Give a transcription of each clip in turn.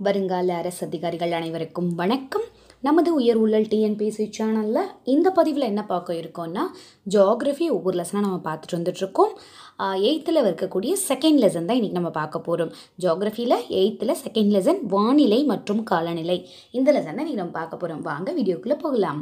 வருங்கால அரசு அதிகாரிகள் அனைவருக்கும் வணக்கம் நமது உயர் உள்ளல் டிஎன்பிசி சேனலில் இந்த பதிவில் என்ன பார்க்க இருக்கோம்னா ஜியாகிரஃபி ஒவ்வொரு லெசனாக நம்ம பார்த்துட்டு வந்துட்ருக்கோம் எயித்தில் இருக்கக்கூடிய செகண்ட் லெசன் தான் இன்றைக்கி நம்ம பார்க்க போகிறோம் ஜியாகிரஃபியில் எயித்தில் செகண்ட் லெசன் வானிலை மற்றும் காலநிலை இந்த லெசன் தான் இன்றைக்கி நம்ம பார்க்க போகிறோம் வாங்க வீடியோக்குள்ளே போகலாம்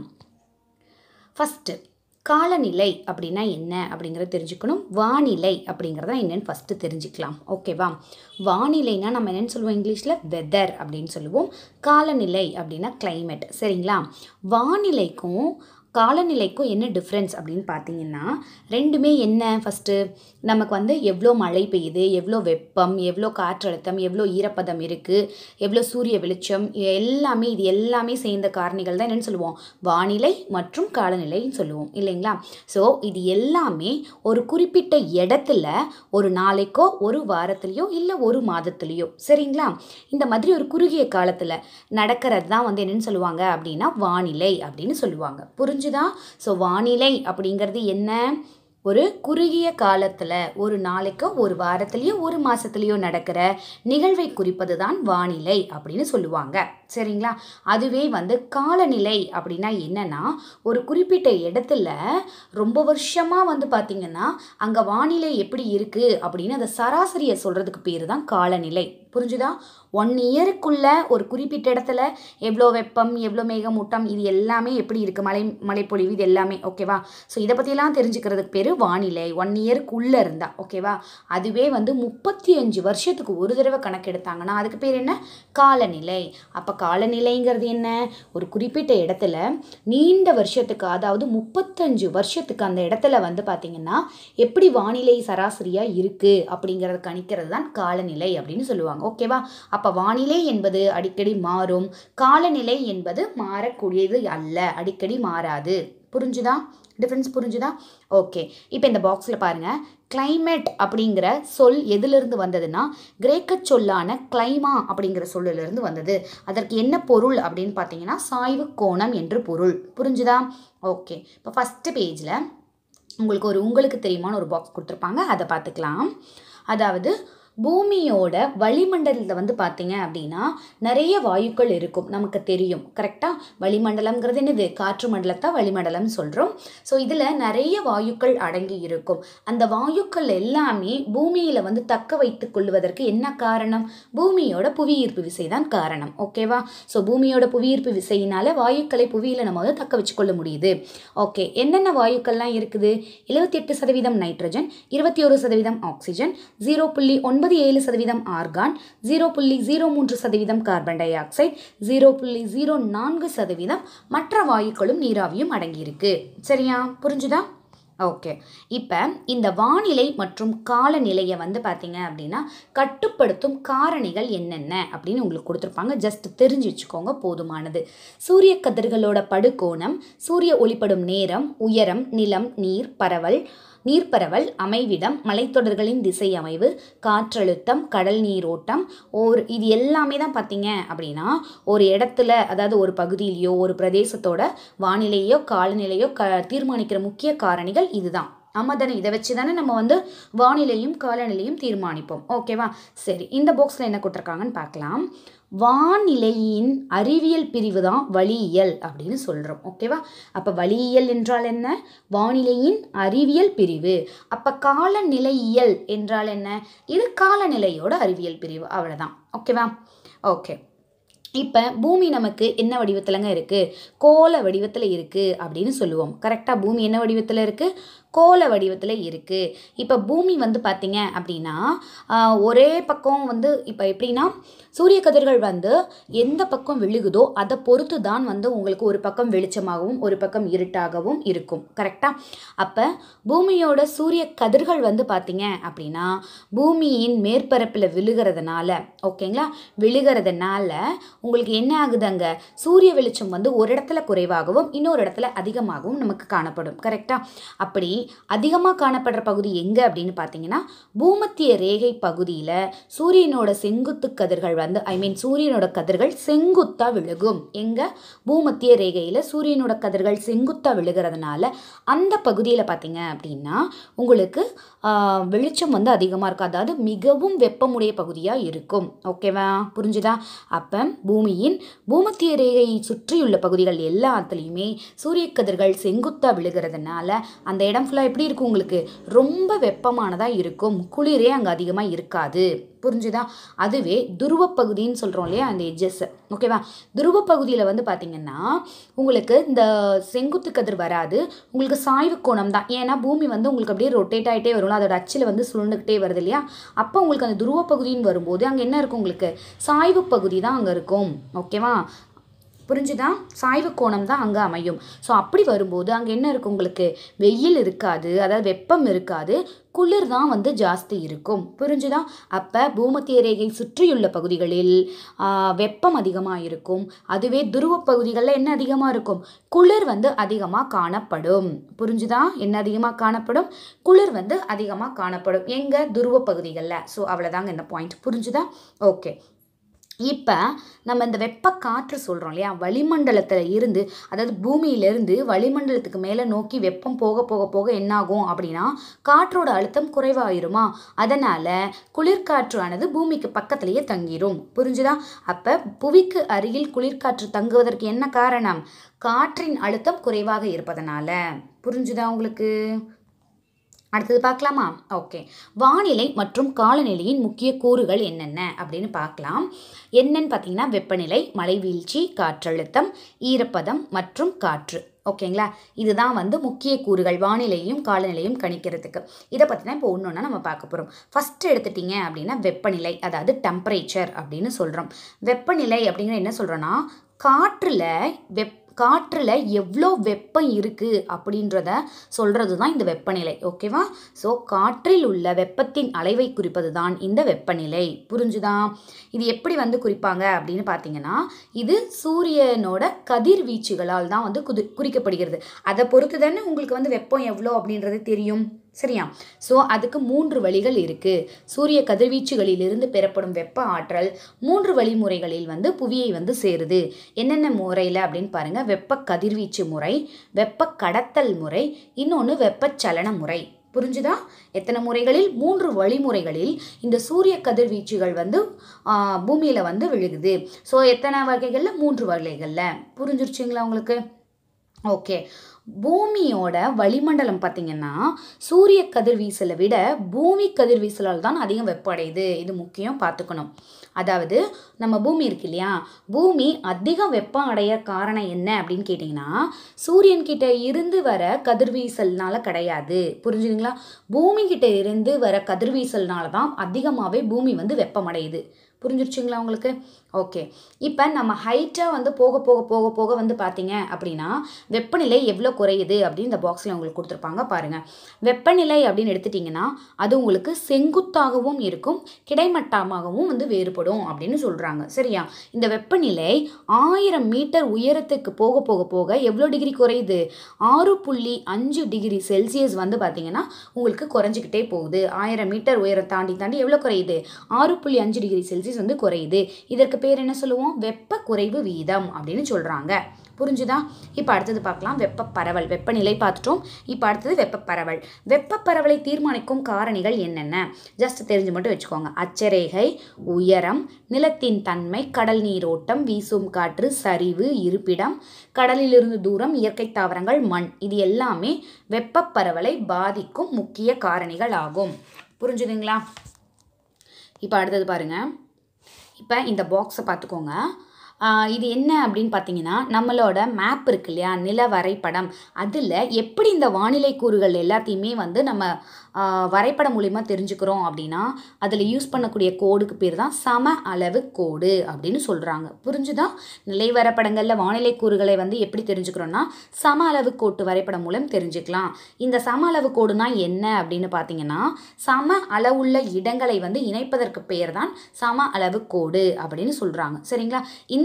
ஃபஸ்ட்டு காலநிலை அப்படின்னா என்ன அப்படிங்கிறத தெரிஞ்சுக்கணும் வானிலை அப்படிங்கிறத என்னென்னு ஃபஸ்ட்டு தெரிஞ்சுக்கலாம் ஓகேவா வானிலைனா நம்ம என்னென்னு சொல்லுவோம் இங்கிலீஷில் வெதர் அப்படின்னு சொல்லுவோம் காலநிலை அப்படின்னா climate சரிங்களா வானிலைக்கும் காலநிலைக்கும் என்ன டிஃப்ரென்ஸ் அப்படின்னு பார்த்தீங்கன்னா ரெண்டுமே என்ன ஃபஸ்ட்டு நமக்கு வந்து எவ்வளோ மழை பெய்யுது எவ்வளோ வெப்பம் எவ்வளோ காற்றழுத்தம் எவ்வளோ ஈரப்பதம் இருக்குது எவ்வளோ சூரிய வெளிச்சம் எல்லாமே இது எல்லாமே சேர்ந்த காரணிகள் தான் என்னென்னு சொல்லுவோம் வானிலை மற்றும் காலநிலைன்னு சொல்லுவோம் இல்லைங்களா ஸோ இது எல்லாமே ஒரு குறிப்பிட்ட இடத்துல ஒரு நாளைக்கோ ஒரு வாரத்துலேயோ இல்லை ஒரு மாதத்துலேயோ சரிங்களா இந்த மாதிரி ஒரு குறுகிய காலத்தில் நடக்கிறது தான் வந்து என்னென்னு சொல்லுவாங்க அப்படின்னா வானிலை அப்படின்னு சொல்லுவாங்க புரிஞ்சுதா ஸோ வானிலை அப்படிங்கிறது என்ன ஒரு குறுகிய காலத்தில் ஒரு நாளைக்கோ ஒரு வாரத்துலேயோ ஒரு மாதத்துலேயோ நடக்கிற நிகழ்வை குறிப்பது தான் வானிலை அப்படின்னு சொல்லுவாங்க சரிங்களா அதுவே வந்து காலநிலை அப்படின்னா என்னன்னா ஒரு குறிப்பிட்ட இடத்துல ரொம்ப வருஷமாக வந்து பார்த்திங்கன்னா அங்கே வானிலை எப்படி இருக்குது அப்படின்னு அந்த சராசரியை சொல்கிறதுக்கு பேர் தான் காலநிலை புரிஞ்சுதா ஒன் இயருக்குள்ள ஒரு குறிப்பிட்ட இடத்துல எவ்வளோ வெப்பம் எவ்வளோ மேகமூட்டம் இது எல்லாமே எப்படி இருக்குது மழை மழைப்பொழிவு இது எல்லாமே ஓகேவா ஸோ இதை பற்றியெல்லாம் தெரிஞ்சுக்கிறதுக்கு பேர் வானிலை ஒன் இயருக்குள்ளே இருந்தா ஓகேவா அதுவே வந்து முப்பத்தி அஞ்சு வருஷத்துக்கு ஒரு தடவை கணக்கு எடுத்தாங்கன்னா அதுக்கு பேர் என்ன காலநிலை அப்போ காலநிலைங்கிறது என்ன ஒரு குறிப்பிட்ட இடத்துல நீண்ட வருஷத்துக்கு அதாவது முப்பத்தஞ்சு வருஷத்துக்கு அந்த இடத்துல வந்து பார்த்திங்கன்னா எப்படி வானிலை சராசரியாக இருக்குது அப்படிங்கிறத கணிக்கிறது தான் காலநிலை அப்படின்னு சொல்லுவாங்க ஓகேவா அப்போ வானிலை என்பது அடிக்கடி மாறும் காலநிலை என்பது மாறக்கூடியது அல்ல அடிக்கடி மாறாது புரிஞ்சுதா டிஃப்ரென்ஸ் புரிஞ்சுதா ஓகே இப்போ இந்த பாக்ஸில் பாருங்கள் climate அப்படிங்கிற சொல் எதிலிருந்து வந்ததுன்னா கிரேக்க சொல்லான கிளைமா அப்படிங்கிற சொல்லிலிருந்து வந்தது அதற்கு என்ன பொருள் அப்படின்னு பார்த்தீங்கன்னா சாய்வு கோணம் என்று பொருள் புரிஞ்சுதா ஓகே இப்போ ஃபஸ்ட்டு பேஜில் உங்களுக்கு ஒரு உங்களுக்கு தெரியுமான்னு ஒரு பாக்ஸ் கொடுத்துருப்பாங்க அதை பார்த்துக்கலாம் அதாவது பூமியோட வளிமண்டலத்தில் வந்து பார்த்தீங்க அப்படின்னா நிறைய வாயுக்கள் இருக்கும் நமக்கு தெரியும் கரெக்டாக வளிமண்டலம்ங்கிறது என்னது காற்று மண்டலத்தை வளிமண்டலம் சொல்கிறோம் ஸோ இதில் நிறைய வாயுக்கள் அடங்கி இருக்கும் அந்த வாயுக்கள் எல்லாமே பூமியில் வந்து தக்க வைத்து கொள்வதற்கு என்ன காரணம் பூமியோட புவியீர்ப்பு விசை தான் காரணம் ஓகேவா ஸோ பூமியோட புவியீர்ப்பு விசையினால வாயுக்களை புவியில் நம்ம வந்து தக்க வச்சுக்கொள்ள முடியுது ஓகே என்னென்ன வாயுக்கள்லாம் இருக்குது எழுபத்தி எட்டு சதவீதம் நைட்ரஜன் இருபத்தி ஒரு சதவீதம் ஆக்சிஜன் ஜீரோ புள்ளி ஒன்பது ஏழு சதவீதம் ஆர்கான் ஜீரோ புள்ளி ஜீரோ மூன்று சதவீதம் கார்பன் டை ஆக்சைடு ஜீரோ புள்ளி ஜீரோ நான்கு சதவீதம் மற்ற வாயுக்களும் நீராவியும் அடங்கியிருக்கு சரியா புரிஞ்சுதா ஓகே இப்போ இந்த வானிலை மற்றும் காலநிலையை வந்து பார்த்தீங்க அப்படின்னா கட்டுப்படுத்தும் காரணிகள் என்னென்ன அப்படின்னு உங்களுக்கு கொடுத்துருப்பாங்க ஜஸ்ட் தெரிஞ்சு வச்சுக்கோங்க போதுமானது சூரிய கதிர்களோட படுகோணம் சூரிய ஒளிப்படும் நேரம் உயரம் நிலம் நீர் பரவல் நீர்ப்பரவல் அமைவிடம் மலைத்தொடர்களின் திசை அமைவு காற்றழுத்தம் கடல் நீரோட்டம் ஒரு இது எல்லாமே தான் பார்த்தீங்க அப்படின்னா ஒரு இடத்துல அதாவது ஒரு பகுதியிலையோ ஒரு பிரதேசத்தோட வானிலையோ காலநிலையோ க தீர்மானிக்கிற முக்கிய காரணிகள் இதுதான் ஆமாம் தானே இதை வச்சு தானே நம்ம வந்து வானிலையும் காலநிலையும் தீர்மானிப்போம் ஓகேவா சரி இந்த பாக்ஸில் என்ன கொடுத்துருக்காங்கன்னு பார்க்கலாம் வானிலையின் அறிவியல் பிரிவு தான் வளியியல் அப்படின்னு சொல்கிறோம் ஓகேவா அப்போ வளியியல் என்றால் என்ன வானிலையின் அறிவியல் பிரிவு அப்போ காலநிலையியல் என்றால் என்ன இது காலநிலையோட அறிவியல் பிரிவு அவ்வளோதான் ஓகேவா ஓகே இப்போ பூமி நமக்கு என்ன வடிவத்திலங்க இருக்குது கோல வடிவத்தில் இருக்குது அப்படின்னு சொல்லுவோம் கரெக்டாக பூமி என்ன வடிவத்தில் இருக்குது கோல வடிவத்தில் இருக்குது இப்போ பூமி வந்து பார்த்திங்க அப்படின்னா ஆஹ், ஒரே பக்கம் வந்து இப்போ எப்படின்னா சூரிய கதிர்கள் வந்து எந்த பக்கம் விழுகுதோ அதை பொறுத்து தான் வந்து உங்களுக்கு ஒரு பக்கம் வெளிச்சமாகவும் ஒரு பக்கம் இருட்டாகவும் இருக்கும் கரெக்டாக அப்போ பூமியோட சூரிய கதிர்கள் வந்து பார்த்திங்க அப்படின்னா பூமியின் மேற்பரப்பில் விழுகிறதுனால ஓகேங்களா விழுகிறதுனால உங்களுக்கு என்ன ஆகுது அங்கே சூரிய வெளிச்சம் வந்து ஒரு இடத்துல குறைவாகவும் இன்னொரு இடத்துல அதிகமாகவும் நமக்கு காணப்படும் கரெக்டாக அப்படி அதிகமாக காணப்படுற பகுதி எங்கே அப்படின்னு பார்த்தீங்கன்னா பூமத்திய ரேகை பகுதியில் சூரியனோட செங்குத்து கதிர்கள் வந்து ஐ மீன் சூரியனோட கதிர்கள் செங்குத்தாக விழுகும் எங்கே பூமத்திய ரேகையில் சூரியனோட கதிர்கள் செங்குத்தாக விழுகிறதுனால அந்த பகுதியில் பார்த்தீங்க அப்படின்னா உங்களுக்கு ஆஹ், வெளிச்சம் வந்து அதிகமாக இருக்கும் அதாவது மிகவும் வெப்பமுடைய பகுதியாக இருக்கும் ஓகேவா புரிஞ்சுதா அப்போ பூமியின் பூமத்திய ரேகையை சுற்றியுள்ள பகுதிகள் எல்லாத்துலேயுமே சூரிய கதிர்கள் செங்குத்தாக விழுகிறதுனால அந்த இடம் ஃபுல்லாக எப்படி இருக்கும் உங்களுக்கு ரொம்ப வெப்பமானதாக இருக்கும் குளிரே அங்கே அதிகமாக இருக்காது புரிஞ்சுதா அதுவே துருவ பகுதின்னு சொல்கிறோம் இல்லையா அந்த எட்ஜஸ் ஓகேவா துருவ பகுதியில் வந்து பார்த்திங்கன்னா உங்களுக்கு இந்த செங்குத்து கதிர் வராது உங்களுக்கு சாய்வு கோணம் தான் ஏன்னா பூமி வந்து உங்களுக்கு அப்படியே ரொட்டேட் ஆகிட்டே வரும்ல அதோட அச்சில் வந்து சுழண்டுக்கிட்டே வருது இல்லையா அப்போ உங்களுக்கு அந்த துருவ பகுதின்னு வரும்போது அங்கே என்ன இருக்கும் உங்களுக்கு சாய்வு பகுதி தான் அங்கே இருக்கும் ஓகேவா புரிஞ்சுதா சாய்வு கோணம் தான் அங்கே அமையும் ஸோ அப்படி வரும்போது அங்கே என்ன இருக்கும் உங்களுக்கு வெயில் இருக்காது அதாவது வெப்பம் இருக்காது குளிர் தான் வந்து ஜாஸ்தி இருக்கும் புரிஞ்சுதா அப்போ பூமத்திய ரேகை சுற்றியுள்ள பகுதிகளில் ஆ, வெப்பம் அதிகமாக இருக்கும் அதுவே துருவ பகுதிகளில் என்ன அதிகமாக இருக்கும் குளிர் வந்து அதிகமாக காணப்படும் புரிஞ்சுதா என்ன அதிகமாக காணப்படும் குளிர் வந்து அதிகமாக காணப்படும் எங்கே துருவ பகுதிகளில் ஸோ அவ்வளோதாங்க இந்த பாயிண்ட் புரிஞ்சுதா ஓகே இப்போ நம்ம இந்த வெப்ப காற்று சொல்கிறோம் இல்லையா வளிமண்டலத்தில் இருந்து அதாவது பூமியிலிருந்து வளிமண்டலத்துக்கு மேலே நோக்கி வெப்பம் போக போக போக என்னாகும் அப்படின்னா காற்றோட அழுத்தம் குறைவாயிருமா அதனால் குளிர்காற்றானது பூமிக்கு பக்கத்துலேயே தங்கிரும் புரிஞ்சுதா அப்போ புவிக்கு அருகில் குளிர்காற்று தங்குவதற்கு என்ன காரணம் காற்றின் அழுத்தம் குறைவாக இருப்பதனால புரிஞ்சுதா உங்களுக்கு அடுத்தது பார்க்கலாமா ஓகே வானிலை மற்றும் காலநிலையின் முக்கிய கூறுகள் என்னென்ன அப்படின்னு பார்க்கலாம் என்னன்னு பார்த்தீங்கன்னா வெப்பநிலை மழை வீழ்ச்சி காற்றழுத்தம் ஈரப்பதம் மற்றும் காற்று ஓகேங்களா இதுதான் வந்து முக்கிய கூறுகள் வானிலையும் காலநிலையும் கணிக்கிறதுக்கு இதை பற்றி தான் இப்போ ஒன்று ஒன்றா நம்ம பார்க்க போகிறோம் ஃபஸ்ட்டு எடுத்துட்டிங்க அப்படின்னா வெப்பநிலை அதாவது டெம்பரேச்சர் அப்படின்னு சொல்கிறோம் வெப்பநிலை அப்படிங்கிற என்ன சொல்கிறோன்னா காற்றில் வெப் காற்றில் எவ்வளோ வெப்பம் இருக்குது அப்படின்றத சொல்கிறது தான் இந்த வெப்பநிலை ஓகேவா ஸோ காற்றில் உள்ள வெப்பத்தின் அளவை குறிப்பது தான் இந்த வெப்பநிலை புரிஞ்சுதா இது எப்படி வந்து குறிப்பாங்க அப்படின்னு பார்த்தீங்கன்னா இது சூரியனோட கதிர்வீச்சுகளால் தான் வந்து குது குறிக்கப்படுகிறது அதை பொறுத்து தானே உங்களுக்கு வந்து வெப்பம் எவ்வளோ அப்படின்றது தெரியும் சரியா ஸோ அதுக்கு மூன்று வழிகள் இருக்குது சூரிய கதிர்வீச்சுகளிலிருந்து பெறப்படும் வெப்ப ஆற்றல் மூன்று வழிமுறைகளில் வந்து புவியை வந்து சேருது என்னென்ன முறையில் அப்படின்னு பாருங்கள் வெப்ப கதிர்வீச்சு முறை வெப்ப கடத்தல் முறை இன்னொன்று வெப்பச்சலன முறை புரிஞ்சுதா எத்தனை முறைகளில் மூன்று வழிமுறைகளில் இந்த சூரிய கதிர்வீச்சுகள் வந்து பூமியில் வந்து விழுகுது ஸோ எத்தனை வகைகளில் மூன்று வகைகளில் புரிஞ்சிருச்சுங்களா உங்களுக்கு ஓகே பூமியோட வளிமண்டலம் பார்த்தீங்கன்னா சூரிய கதிர்வீசலை விட பூமி கதிர்வீசலால் தான் அதிகம் வெப்பம் அடையுது இது முக்கியம் பார்த்துக்கணும் அதாவது நம்ம பூமி இருக்கு இல்லையா பூமி அதிகம் வெப்பம் அடைய காரணம் என்ன அப்படின்னு கேட்டிங்கன்னா சூரியன் கிட்ட இருந்து வர கதிர்வீசல்னால கிடையாது புரிஞ்சுதுங்களா பூமி கிட்ட இருந்து வர கதிர்வீசல்னால தான் அதிகமாகவே பூமி வந்து வெப்பம் அடையுது புரிஞ்சிருச்சுங்களா உங்களுக்கு ஓகே இப்போ நம்ம ஹைட்டாக வந்து போக போக போக போக வந்து பார்த்தீங்க அப்படின்னா வெப்பநிலை எவ்வளோ குறையுது அப்படின்னு இந்த பாக்ஸில் உங்களுக்கு கொடுத்துருப்பாங்க பாருங்கள் வெப்பநிலை அப்படின்னு எடுத்துட்டிங்கன்னா அது உங்களுக்கு செங்குத்தாகவும் இருக்கும் கிடைமட்டமாகவும் வந்து வேறுபடும் அப்படின்னு சொல்கிறாங்க சரியா இந்த வெப்பநிலை ஆயிரம் மீட்டர் உயரத்துக்கு போக போக போக எவ்வளோ டிகிரி குறையுது ஆறு புள்ளி அஞ்சு டிகிரி செல்சியஸ் வந்து பார்த்தீங்கன்னா உங்களுக்கு குறைஞ்சிக்கிட்டே போகுது ஆயிரம் மீட்டர் உயரம் தாண்டி தாண்டி எவ்வளோ குறையுது ஆறு புள்ளி அஞ்சு டிகிரி செல்சியஸ் வந்து குறையுது இதற்கு பேர் என்ன சொல்லுவோம் வெப்ப குறைவு வீதம் அப்படின்னு சொல்கிறாங்க புரிஞ்சுதா இப்போ அடுத்தது பார்க்கலாம் வெப்ப பரவல் வெப்பநிலை பார்த்துட்டோம் இப்போ அடுத்தது வெப்ப பரவல் வெப்ப பரவலை தீர்மானிக்கும் காரணிகள் என்னென்ன ஜஸ்ட் தெரிஞ்சு மட்டும் வச்சுக்கோங்க அச்சரேகை உயரம் நிலத்தின் தன்மை கடல் நீரோட்டம் வீசும் காற்று சரிவு இருப்பிடம் கடலிலிருந்து தூரம் இயற்கை தாவரங்கள் மண் இது எல்லாமே வெப்ப பரவலை பாதிக்கும் முக்கிய காரணிகள் ஆகும் புரிஞ்சுதுங்களா இப்போ அடுத்தது பாருங்கள் இப்போ இந்த பாக்ஸை பார்த்துக்கோங்க ஆஹ் இது என்ன அப்படின்னு பார்த்தீங்கன்னா நம்மளோட மேப் இருக்கு இல்லையா நில வரைபடம் அதில் எப்படி இந்த வானிலை கூறுகள் எல்லாத்தையுமே வந்து நம்ம ஆஹ் வரைபடம் மூலிமா தெரிஞ்சுக்கிறோம் அப்படின்னா அதில் யூஸ் பண்ணக்கூடிய கோடுக்கு பேர் தான் சம அளவு கோடு அப்படின்னு சொல்கிறாங்க புரிஞ்சுதா நிலை வரைபடங்களில் வானிலை கூறுகளை வந்து எப்படி தெரிஞ்சுக்கிறோன்னா சம அளவு கோட்டு வரைபடம் மூலம் தெரிஞ்சுக்கலாம் இந்த சம அளவு கோடுனா என்ன அப்படின்னு பார்த்தீங்கன்னா சம அளவுள்ள இடங்களை வந்து இணைப்பதற்கு பெயர் தான் சம அளவு கோடு அப்படின்னு சொல்கிறாங்க சரிங்களா இந்த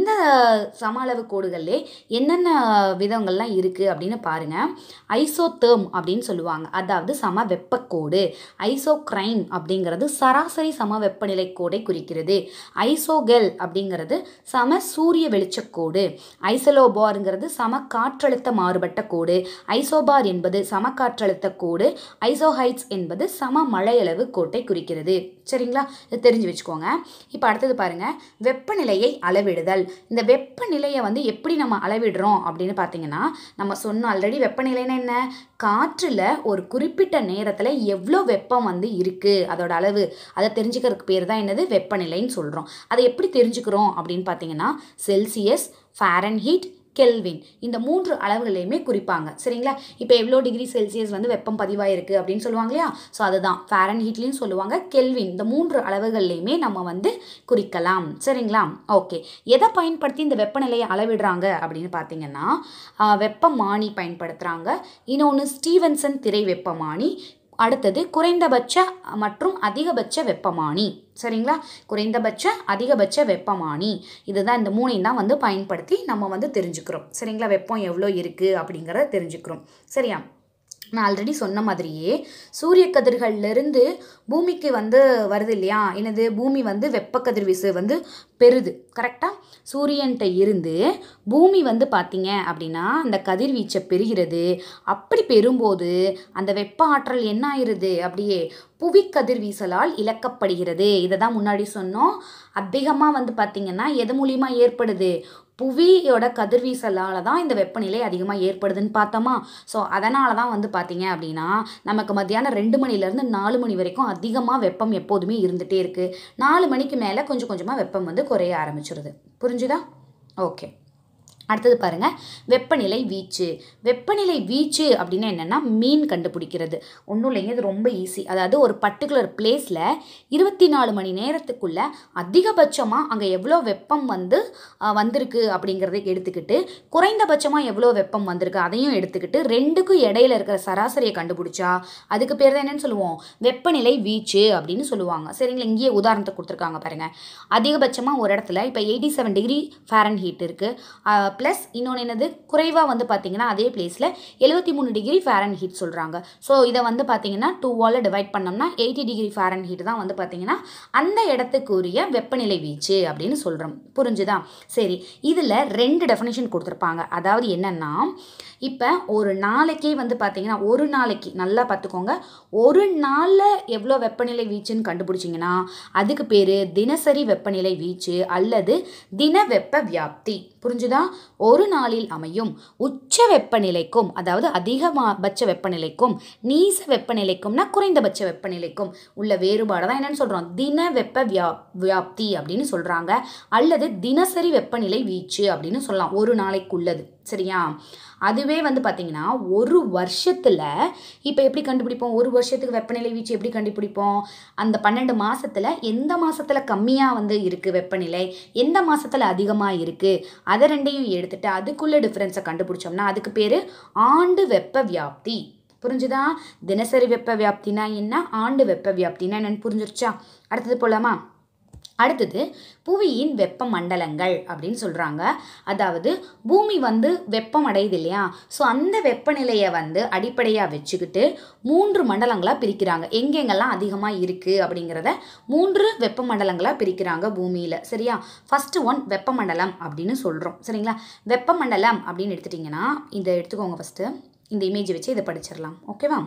இந்த சம அளவு கோடுகள்லே என்னென்ன விதங்கள்லாம் இருக்குது அப்படின்னு பாருங்கள் ஐசோதேர்ம் அப்படின்னு சொல்லுவாங்க அதாவது சம வெப்பக்கோடு ஐசோக்ரைன் அப்படிங்கிறது சராசரி சம வெப்பநிலை கோடை குறிக்கிறது ஐசோகெல் அப்படிங்கிறது சம சூரிய வெளிச்சக்கோடு ஐசலோபாருங்கிறது சம காற்றழுத்த மாறுபட்ட கோடு ஐசோபார் என்பது சம காற்றழுத்த கோடு ஐசோஹைட்ஸ் என்பது சம மழையளவு கோட்டை குறிக்கிறது சரிங்களா இது தெரிஞ்சு வச்சுக்கோங்க இப்போ அடுத்தது பாருங்கள் வெப்பநிலையை அளவிடுதல் இந்த வெப்பநிலையை வந்து எப்படி நம்ம அளவிடுறோம் அப்படின்னு பார்த்தீங்கன்னா நம்ம சொன்ன ஆல்ரெடி வெப்பநிலைன்னா என்ன காற்றில் ஒரு குறிப்பிட்ட நேரத்தில் எவ்வளோ வெப்பம் வந்து இருக்குது அதோட அளவு அதை தெரிஞ்சுக்கிறதுக்கு பேர் தான் என்னது வெப்பநிலைன்னு சொல்கிறோம் அதை எப்படி தெரிஞ்சுக்கிறோம் அப்படின்னு பார்த்தீங்கன்னா செல்சியஸ் ஃபாரன்ஹீட் கெல்வின் இந்த மூன்று அளவுகளையுமே குறிப்பாங்க சரிங்களா இப்போ எவ்வளோ டிகிரி செல்சியஸ் வந்து வெப்பம் பதிவாயிருக்கு அப்படின்னு சொல்லுவாங்க இல்லையா ஸோ அதுதான் ஃபேரன் ஹீட்லேயும் சொல்லுவாங்க கெல்வின் இந்த மூன்று அளவுகள்லையுமே நம்ம வந்து குறிக்கலாம் சரிங்களா ஓகே எதை பயன்படுத்தி இந்த வெப்பநிலையை அளவிடுறாங்க அப்படின்னு பார்த்தீங்கன்னா ஆஹ், வெப்பமானி பயன்படுத்துகிறாங்க இன்னொன்று ஸ்டீவன்சன் திரை வெப்பமானி அடுத்தது குறைந்தபட்ச மற்றும் அதிகபட்ச வெப்பமானி சரிங்களா குறைந்தபட்ச அதிகபட்ச வெப்பமானி இதுதான் இந்த மூணையும் தான் வந்து பயன்படுத்தி நம்ம வந்து தெரிஞ்சுக்கிறோம் சரிங்களா வெப்பம் எவ்வளோ இருக்குது அப்படிங்கிறத தெரிஞ்சுக்கிறோம் சரியா நான் ஆல்ரெடி சொன்ன மாதிரியே சூரிய கதிர்கள்லேருந்து பூமிக்கு வந்து வருது இல்லையா என்னது பூமி வந்து வெப்ப கதிர்வீசு வந்து பெறுது கரெக்டாக சூரியன்கிட்ட இருந்து பூமி வந்து பார்த்தீங்க அப்படின்னா அந்த கதிர்வீச்சை பெறுகிறது அப்படி பெறும்போது அந்த வெப்ப ஆற்றல் என்ன ஆயிருது அப்படியே புவி கதிர்வீசலால் இழக்கப்படுகிறது இதை தான் முன்னாடி சொன்னோம் அதிகமாக வந்து பார்த்திங்கன்னா எது மூலியமா ஏற்படுது புவியோட கதிர்வீசலால் தான் இந்த வெப்பநிலை அதிகமாக ஏற்படுதுன்னு பார்த்தோமா ஸோ அதனால தான் வந்து பார்த்தீங்க அப்படின்னா நமக்கு மத்தியானம் ரெண்டு மணிலேருந்து நாலு மணி வரைக்கும் அதிகமாக வெப்பம் எப்போதுமே இருந்துகிட்டே இருக்குது நாலு மணிக்கு மேலே கொஞ்சம் கொஞ்சமாக வெப்பம் வந்து குறைய ஆரம்பிச்சிருது புரிஞ்சுதா ஓகே அடுத்தது பாருங்க வெப்பநிலை வீச்சு வெப்பநிலை வீச்சு அப்படின்னா என்னென்னா மீன் கண்டுபிடிக்கிறது ஒன்றும் இல்லைங்க இது ரொம்ப ஈஸி அதாவது ஒரு பர்டிகுலர் பிளேஸில் இருபத்தி நாலு மணி நேரத்துக்குள்ள அதிகபட்சமாக அங்கே எவ்வளோ வெப்பம் வந்து ஆஹ், வந்திருக்கு அப்படிங்கிறத எடுத்துக்கிட்டு குறைந்தபட்சமாக எவ்வளோ வெப்பம் வந்திருக்கு அதையும் எடுத்துக்கிட்டு ரெண்டுக்கும் இடையில இருக்கிற சராசரியை கண்டுபிடிச்சா அதுக்கு பேர் தான் என்னன்னு சொல்லுவோம் வெப்பநிலை வீச்சு அப்படின்னு சொல்லுவாங்க சரிங்களா இங்கேயே உதாரணத்தை கொடுத்துருக்காங்க பாருங்க அதிகபட்சமாக ஒரு இடத்துல இப்போ eighty seven degree Fahrenheit இருக்குது ப்ளஸ் இன்னொன்று என்னது குறைவாக வந்து பார்த்தீங்கன்னா அதே பிளேஸில் எழுபத்தி மூணு டிகிரி ஃபேரன் ஹீட் சொல்கிறாங்க ஸோ இதை வந்து பார்த்தீங்கன்னா டூவால் டிவைட் பண்ணோம்னா எயிட்டி டிகிரி ஃபேரன் ஹீட் தான் வந்து பார்த்தீங்கன்னா அந்த இடத்துக்குரிய வெப்பநிலை வீச்சு அப்படின்னு சொல்கிறோம் புரிஞ்சுதா சரி இதில் ரெண்டு டெஃபினேஷன் கொடுத்துருப்பாங்க அதாவது என்னென்னா இப்போ ஒரு நாளைக்கே வந்து பார்த்தீங்கன்னா ஒரு நாளைக்கு நல்லா பார்த்துக்கோங்க ஒரு நாளில் எவ்வளோ வெப்பநிலை வீச்சுன்னு கண்டுபிடிச்சிங்கன்னா அதுக்கு பேர் தினசரி வெப்பநிலை வீச்சு அல்லது தின வெப்ப வியாப்தி புரிஞ்சுதா ஒரு நாளில் அமையும் உச்ச வெப்பநிலைக்கும் அதாவது அதிகபட்ச வெப்பநிலைக்கும் நீச வெப்பநிலைக்கும்னா குறைந்தபட்ச வெப்பநிலைக்கும் உள்ள வேறுபாடு தான் என்னன்னு சொல்கிறோம் தின வெப்ப வியா வியாப்தி அப்படின்னு சொல்கிறாங்க அல்லது தினசரி வெப்பநிலை வீச்சு அப்படின்னு சொல்லலாம் ஒரு நாளைக்குள்ளது சரியா அதுவே வந்து பார்த்திங்கன்னா ஒரு வருஷத்தில் இப்போ எப்படி கண்டுபிடிப்போம் ஒரு வருஷத்துக்கு வெப்பநிலை வீச்சு எப்படி கண்டுபிடிப்போம் அந்த பன்னெண்டு மாதத்தில் எந்த மாதத்தில் கம்மியாக வந்து இருக்குது வெப்பநிலை எந்த மாதத்தில் அதிகமாக இருக்குது அதை ரெண்டையும் எடுத்துட்டு அதுக்குள்ள டிஃப்ரென்ஸை கண்டுபிடிச்சோம்னா அதுக்கு பேர் ஆண்டு வெப்ப வியாப்தி புரிஞ்சுதா தினசரி வெப்ப வியாப்தினா என்ன ஆண்டு வெப்ப வியாப்தினா என்னன்னு புரிஞ்சிருச்சா அடுத்தது போலாமா அடுத்தது புவியின் வெப்ப மண்டலங்கள் அப்படின்னு சொல்கிறாங்க அதாவது பூமி வந்து வெப்பம் அடையுது இல்லையா ஸோ அந்த வெப்பநிலையை வந்து அடிப்படையாக வச்சுக்கிட்டு மூன்று மண்டலங்களாக பிரிக்கிறாங்க எங்கெங்கெல்லாம் அதிகமாக இருக்குது அப்படிங்கிறத மூன்று வெப்ப மண்டலங்களாக பிரிக்கிறாங்க பூமியில் சரியா ஃபஸ்ட்டு ஒன் வெப்பமண்டலம் அப்படின்னு சொல்கிறோம் சரிங்களா வெப்பமண்டலம் அப்படின்னு எடுத்துட்டிங்கன்னா இதை எடுத்துக்கோங்க ஃபஸ்ட்டு இந்த இமேஜை வச்சு இதை படிச்சிடலாம் ஓகேவா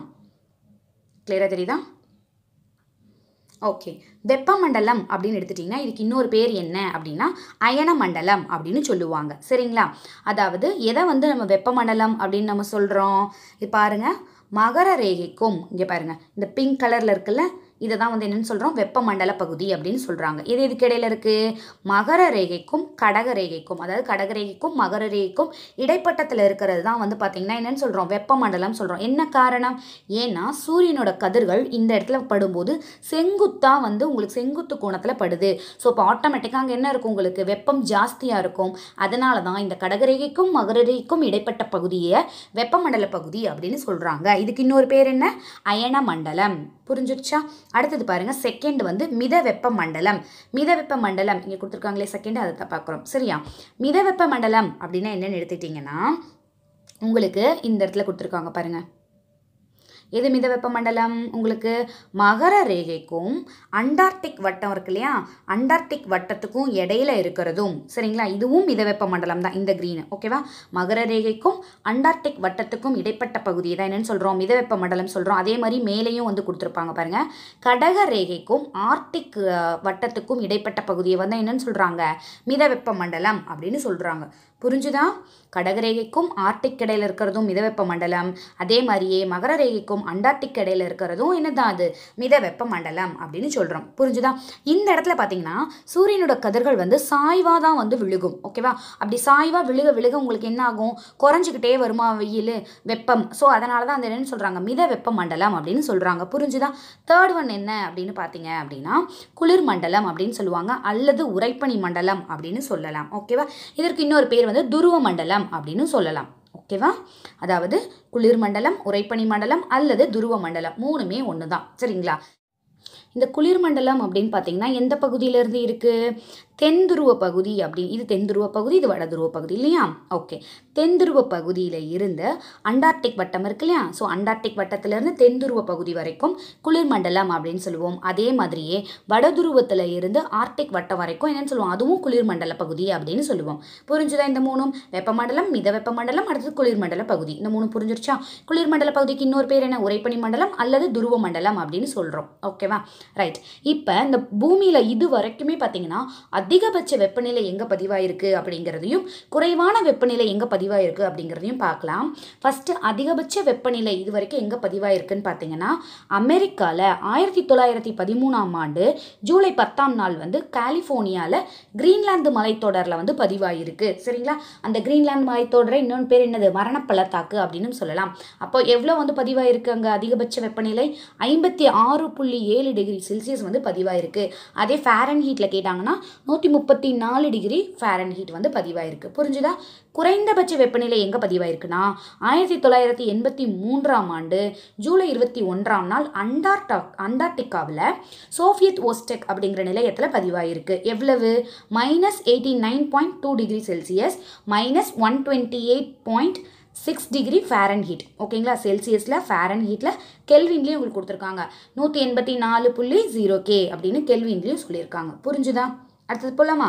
கிளியராக தெரியுதா ஓகே வெப்பமண்டலம் அப்படின்னு எடுத்துட்டிங்கன்னா இதுக்கு இன்னொரு பேர் என்ன அப்படின்னா அயன மண்டலம் அப்படின்னு சொல்லுவாங்க சரிங்களா அதாவது எதை வந்து நம்ம வெப்பமண்டலம் அப்படின்னு நம்ம சொல்கிறோம் இது பாருங்க மகர ரேகைக்கும் இங்கே பாருங்க இந்த பிங்க் கலரில் இருக்குல்ல இதை தான் வந்து என்னன்னு சொல்கிறோம் வெப்பமண்டல பகுதி அப்படின்னு சொல்கிறாங்க இது இதுக்கு இடையில இருக்குது மகர ரேகைக்கும் கடக ரேகைக்கும் அதாவது கடக ரேகைக்கும் மகர ரேகைக்கும் இடைப்பட்டத்தில் இருக்கிறது தான் வந்து பார்த்திங்கன்னா என்னன்னு சொல்கிறோம் வெப்பமண்டலம் சொல்கிறோம் என்ன காரணம் ஏன்னா சூரியனோட கதிர்கள் இந்த இடத்துல படும்போது செங்குத்தாக வந்து உங்களுக்கு செங்குத்து கோணத்தில் படுது ஸோ இப்போ ஆட்டோமேட்டிக்காக அங்கே என்ன இருக்கும் உங்களுக்கு வெப்பம் ஜாஸ்தியாக இருக்கும் அதனால தான் இந்த கடகரேகைக்கும் மகரரேகைக்கும் இடைப்பட்ட பகுதியை வெப்பமண்டல பகுதி அப்படின்னு சொல்கிறாங்க இதுக்கு இன்னொரு பேர் என்ன அயன மண்டலம் புரிஞ்சிருச்சா அடுத்தது பாருங்கள் செகண்ட் வந்து மித வெப்ப மண்டலம் மித வெப்ப மண்டலம் இங்கே கொடுத்துருக்காங்களே செகண்ட் அதை தான் பார்க்குறோம் சரியா மித வெப்ப மண்டலம் அப்படின்னா என்னென்னு எடுத்துக்கிட்டிங்கன்னா உங்களுக்கு இந்த இடத்துல கொடுத்துருக்காங்க பாருங்கள் எது மித வெப்பமண்டலம் உங்களுக்கு மகர ரேகைக்கும் அண்டார்டிக் வட்டம் இருக்கு இல்லையா அண்டார்டிக் வட்டத்துக்கும் இடையில இருக்கிறதும் சரிங்களா இதுவும் மித வெப்பமண்டலம் தான் இந்த க்ரீன் ஓகேவா மகர ரேகைக்கும் அண்டார்டிக் வட்டத்துக்கும் இடைப்பட்ட பகுதியை தான் என்னன்னு சொல்கிறோம் மித வெப்பமண்டலம் சொல்கிறோம் அதே மாதிரி மேலேயும் வந்து கொடுத்துருப்பாங்க பாருங்க கடக ரேகைக்கும் ஆர்டிக் அஹ், வட்டத்துக்கும் இடைப்பட்ட பகுதியை வந்து என்னன்னு சொல்கிறாங்க மித வெப்பமண்டலம் அப்படின்னு சொல்கிறாங்க புரிஞ்சுதா கடகரேகைக்கும் ஆர்டிக் இடையில இருக்கிறதும் மிதவெப்ப மண்டலம் அதே மாதிரியே மகர ரேகைக்கும் அண்டார்டிக் இடையில இருக்கிறதும் என்னதான் அது மித வெப்ப மண்டலம் அப்படின்னு சொல்கிறோம் புரிஞ்சுதா இந்த இடத்துல பார்த்தீங்கன்னா சூரியனோட கதிர்கள் வந்து சாய்வாக தான் வந்து விழுகும் ஓகேவா அப்படி சாய்வாக விழுக விழுக உங்களுக்கு என்ன ஆகும் குறைஞ்சிக்கிட்டே வருமா வெயில் வெப்பம் ஸோ அதனால தான் அந்த என்னன்னு சொல்கிறாங்க மித வெப்ப மண்டலம் அப்படின்னு சொல்கிறாங்க புரிஞ்சுதா தேர்ட் ஒன் என்ன அப்படின்னு பார்த்தீங்க அப்படின்னா குளிர் மண்டலம் அப்படின்னு சொல்லுவாங்க அல்லது உறைப்பனி மண்டலம் அப்படின்னு சொல்லலாம் ஓகேவா இதற்கு இன்னொரு பேர் வந்து துருவ மண்டலம் அப்படின்னு சொல்லலாம் ஓகேவா அதாவது குளிர் மண்டலம் உறைப்பனி மண்டலம் அல்லது துருவ மண்டலம் மூணுமே ஒன்று தான் சரிங்களா இந்த குளிர் மண்டலம் அப்படின்னு பார்த்தீங்கன்னா எந்த பகுதியிலேருந்து இருக்குது தென் துருவ பகுதி அப்படி இது தென் துருவ பகுதி இது வட துருவ பகுதி இல்லையா ஓகே தென் துருவ பகுதியில் இருந்து அண்டார்டிக் வட்டம் இருக்கு இல்லையா ஸோ அண்டார்டிக் வட்டத்திலேருந்து தென் துருவ பகுதி வரைக்கும் குளிர் மண்டலம் அப்படின்னு சொல்லுவோம் அதே மாதிரியே வட துருவத்தில் இருந்து ஆர்டிக் வட்டம் வரைக்கும் என்னன்னு சொல்லுவோம் அதுவும் குளிர் மண்டல பகுதி அப்படின்னு சொல்லுவோம் புரிஞ்சுதா இந்த மூணும் வெப்பமண்டலம் மித வெப்பமண்டலம் அடுத்தது குளிர் மண்டல பகுதி இந்த மூணு புரிஞ்சிருச்சா குளிர் மண்டல பகுதிக்கு இன்னொரு பேர் என்ன உறைப்பனி மண்டலம் அல்லது துருவ மண்டலம் அப்படின்னு சொல்கிறோம் ஓகேவா ரைட் இப்போ இந்த பூமியில் இது வரைக்குமே பார்த்தீங்கன்னா அதிகபட்ச வெப்பநிலை எங்கே பதிவாயிருக்கு அப்படிங்கிறதையும் குறைவான வெப்பநிலை எங்கே பதிவாயிருக்கு அப்படிங்கிறதையும் பார்க்கலாம் ஃபஸ்ட்டு அதிகபட்ச வெப்பநிலை இது வரைக்கும் எங்கே பதிவாயிருக்குன்னு பார்த்தீங்கன்னா அமெரிக்காவில் ஆயிரத்தி தொள்ளாயிரத்தி பதிமூணாம் ஆண்டு ஜூலை பத்தாம் நாள் வந்து கலிஃபோர்னியாவில் கிரீன்லாந்து மலைத்தொடரில் வந்து பதிவாயிருக்கு சரிங்களா அந்த கிரீன்லாந்து மலைத்தொடரை இன்னொன்று பேர் என்னது மரணப்பள்ளத்தாக்கு அப்படின்னு சொல்லலாம் அப்போ எவ்வளோ வந்து பதிவாயிருக்கு அங்கே அதிகபட்ச வெப்பநிலை ஐம்பத்தி ஆறு புள்ளி ஏழு டிகிரி செல்சியஸ் வந்து பதிவாயிருக்கு அதே ஃபேரன் ஹீட்டில் கேட்டாங்கன்னா நூற்றி முப்பத்தி நாலு டிகிரி ஃபேரன் ஹீட் வந்து பதிவாயிருக்கு புரிஞ்சுதா குறைந்தபட்ச வெப்பநிலை எங்கே பதிவாயிருக்குன்னா ஆயிரத்தி தொள்ளாயிரத்தி எண்பத்தி மூன்றாம் ஆண்டு ஜூலை இருபத்தி ஒன்றாம் நாள் அண்டார்டா அண்டார்டிகாவில் சோவியத் ஓஸ்டெக் அப்படிங்கிற நிலையத்தில் பதிவாயிருக்கு எவ்வளவு minus eighty nine point two degree Celsius minus one twenty eight point six degree Fahrenheit ஓகேங்களா செல்சியஸில் ஃபேரன் ஹீட்டில் கெல்வின்லேயும் உங்களுக்கு கொடுத்துருக்காங்க நூற்றி எண்பத்தி நாலு புள்ளி ஜீரோ கே அப்படின்னு கெல்வின்லேயும் சொல்லியிருக்காங்க புரிஞ்சுதா அடுத்தது போலாமா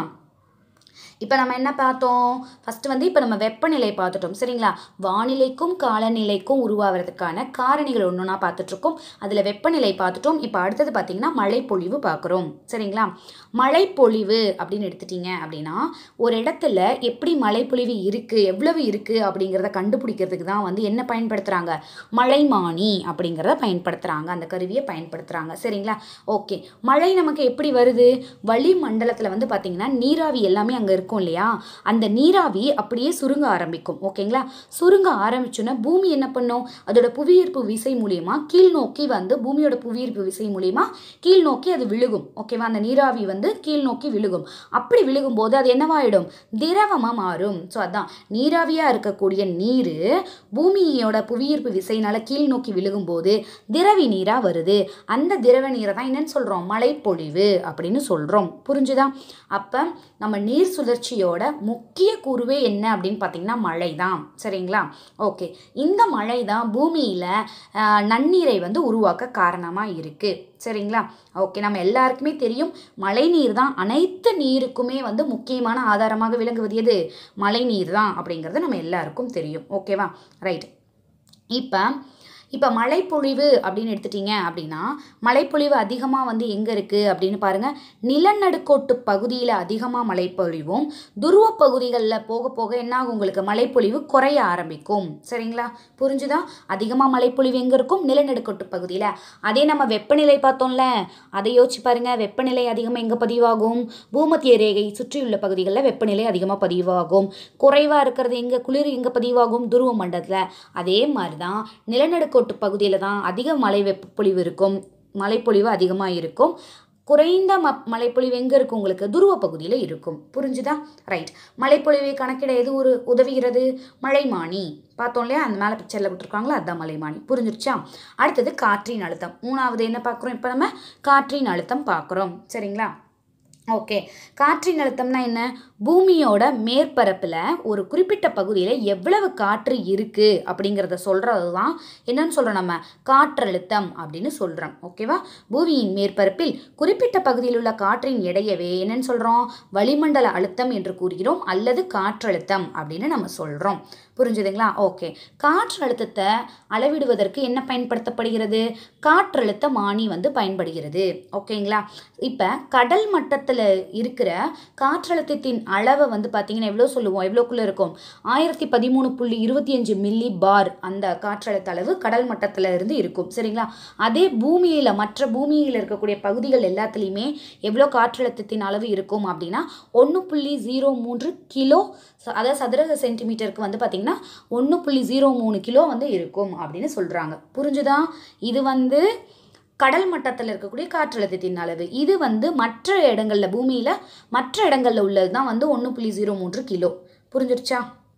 இப்போ நம்ம என்ன பார்த்தோம் ஃபஸ்ட்டு வந்து இப்போ நம்ம வெப்பநிலை பார்த்துட்டோம் சரிங்களா வானிலைக்கும் காலநிலைக்கும் உருவாகிறதுக்கான காரணிகள் ஒன்றுனா பார்த்துட்ருக்கோம் அதில் வெப்பநிலை பார்த்துட்டோம் இப்போ அடுத்தது பார்த்திங்கன்னா மழைப்பொழிவு பார்க்குறோம் சரிங்களா மழைப்பொழிவு அப்படின்னு எடுத்துட்டிங்க அப்படின்னா ஒரு இடத்துல எப்படி மழைப்பொழிவு இருக்குது எவ்வளவு இருக்குது அப்படிங்கிறத கண்டுபிடிக்கிறதுக்கு தான் வந்து என்ன பயன்படுத்துகிறாங்க மழைமானி அப்படிங்கிறத பயன்படுத்துகிறாங்க அந்த கருவியை பயன்படுத்துகிறாங்க சரிங்களா ஓகே மழை நமக்கு எப்படி வருது வளிமண்டலத்தில் வந்து பார்த்திங்கன்னா நீராவி எல்லாமே அங்கே இருக்கும் இல்லையா அந்த நீராவி அப்படியே சுருங்க ஆரம்பிக்கும் ஓகேங்களா சுருங்க ஆரம்பிச்சோன்னா பூமி என்ன பண்ணும் அதோட புவியீர்ப்பு விசை மூலியமா கீழ் நோக்கி வந்து பூமியோட புவியீர்ப்பு விசை மூலியமா கீழ் நோக்கி அது விழுகும் ஓகேவா அந்த நீராவி வந்து கீழ் நோக்கி விழுகும் அப்படி விழுகும்போது அது என்னவாயிடும் திரவமாக மாறும் ஸோ அதான் நீராவியாக இருக்கக்கூடிய நீர் பூமியோட புவியீர்ப்பு விசையினால கீழ் நோக்கி விழுகும்போது திரவி நீராக வருது அந்த திரவ நீரை தான் என்னன்னு சொல்கிறோம் மழைப்பொழிவு அப்படின்னு சொல்கிறோம் புரிஞ்சுதா அப்போ நம்ம நீர் சுழற்சியோட முக்கிய கூறுவே என்ன அப்படின்னு பார்த்தீங்கன்னா மழை தான் சரிங்களா ஓகே இந்த மழை தான் பூமியில் நன்னீரை வந்து உருவாக்க காரணமாக இருக்குது சரிங்களா ஓகே நம்ம எல்லாருக்குமே தெரியும் மழை நீர் தான் அனைத்து நீருக்குமே வந்து முக்கியமான ஆதாரமாக விளங்குவது எது மழை நீர் தான் அப்படிங்கிறது நம்ம எல்லாருக்கும் தெரியும் ஓகேவா ரைட் இப்போ இப்போ மழைப்பொழிவு அப்படின்னு எடுத்துட்டீங்க அப்படின்னா மழைப்பொழிவு அதிகமாக வந்து எங்கே இருக்குது அப்படின்னு பாருங்கள் நிலநடுக்கோட்டு பகுதியில் அதிகமாக மழைப்பொழிவும் துருவ பகுதிகளில் போக போக என்ன ஆகும் உங்களுக்கு மழைப்பொழிவு குறைய ஆரம்பிக்கும் சரிங்களா புரிஞ்சுதா அதிகமாக மழைப்பொழிவு எங்கே இருக்கும் நிலநடுக்கோட்டு பகுதியில் அதே நம்ம வெப்பநிலை பார்த்தோம்ல அதை யோசிச்சு பாருங்கள் வெப்பநிலை அதிகமாக எங்கே பதிவாகும் பூமத்திய ரேகை சுற்றியுள்ள பகுதிகளில் வெப்பநிலை அதிகமாக பதிவாகும் குறைவாக இருக்கிறது எங்கே குளிர் எங்கே பதிவாகும் துருவ மண்டலத்தில் அதே மாதிரி தான் நிலநடுக்கோட்டு பகுதியில் தான் அதிக மழை வெப்பப்பொழிவு இருக்கும் மழைப்பொழிவு அதிகமாக இருக்கும் குறைந்த ம மழைப்பொழிவு எங்கே இருக்கும் உங்களுக்கு துருவ பகுதியில் இருக்கும் புரிஞ்சுதா ரைட் மழைப்பொழிவை கணக்கிட எது ஒரு உதவுகிறது மழைமானி பார்த்தோம் இல்லையா அந்த மேலே பிக்சரில் விட்டுருக்காங்களா அதுதான் மலைமானி புரிஞ்சிருச்சா அடுத்தது காற்றின் அழுத்தம் மூணாவது என்ன பார்க்குறோம் இப்போ நம்ம காற்றின் அழுத்தம் பார்க்குறோம் சரிங்களா ஓகே காற்றின் அழுத்தம்னா என்ன பூமியோட மேற்பரப்பில் ஒரு குறிப்பிட்ட பகுதியில் எவ்வளவு காற்று இருக்குது அப்படிங்கிறத சொல்கிறது தான் என்னன்னு சொல்கிறோம் நம்ம காற்றழுத்தம் அப்படின்னு சொல்கிறோம் ஓகேவா பூமியின் மேற்பரப்பில் குறிப்பிட்ட பகுதியில் உள்ள காற்றின் எடையவே என்னன்னு சொல்கிறோம் வளிமண்டல அழுத்தம் என்று கூறுகிறோம் அல்லது காற்றழுத்தம் அப்படின்னு நம்ம சொல்கிறோம் புரிஞ்சுதுங்களா ஓகே காற்றழுத்தத்தை அளவிடுவதற்கு என்ன பயன்படுத்தப்படுகிறது காற்றழுத்த மானி வந்து பயன்படுகிறது ஓகேங்களா இப்போ கடல் மட்டத்தில் இருக்கிற காற்றழுத்தத்தின் அளவை வந்து பார்த்தீங்கன்னா எவ்வளோ சொல்லுவோம் எவ்வளோக்குள்ளே இருக்கும் ஆயிரத்தி பதிமூணு புள்ளி இருபத்தி அஞ்சு மில்லி பார் அந்த காற்றழுத்த அளவு கடல் மட்டத்தில் இருந்து இருக்கும் சரிங்களா அதே பூமியில் மற்ற பூமியில் இருக்கக்கூடிய பகுதிகள் எல்லாத்துலேயுமே எவ்வளோ காற்றழுத்தத்தின் அளவு இருக்கும் அப்படின்னா ஒன்று புள்ளி ஜீரோ மூன்று கிலோ ச- அதாவது சதுரக சென்டிமீட்டருக்கு வந்து பார்த்திங்கன்னா ஒன்று புள்ளி ஜீரோ மூணு கிலோ வந்து இருக்கும் அப்படின்னு சொல்கிறாங்க புரிஞ்சுதா இது வந்து கடல் மட்டத்தில் இருக்கக்கூடிய காற்றழுத்தத்தின் அளவு இது வந்து மற்ற இடங்களில் பூமியில் மற்ற இடங்களில் உள்ளது தான் வந்து ஒன்று புள்ளி ஜீரோ மூன்று கிலோ புரிஞ்சிருச்சா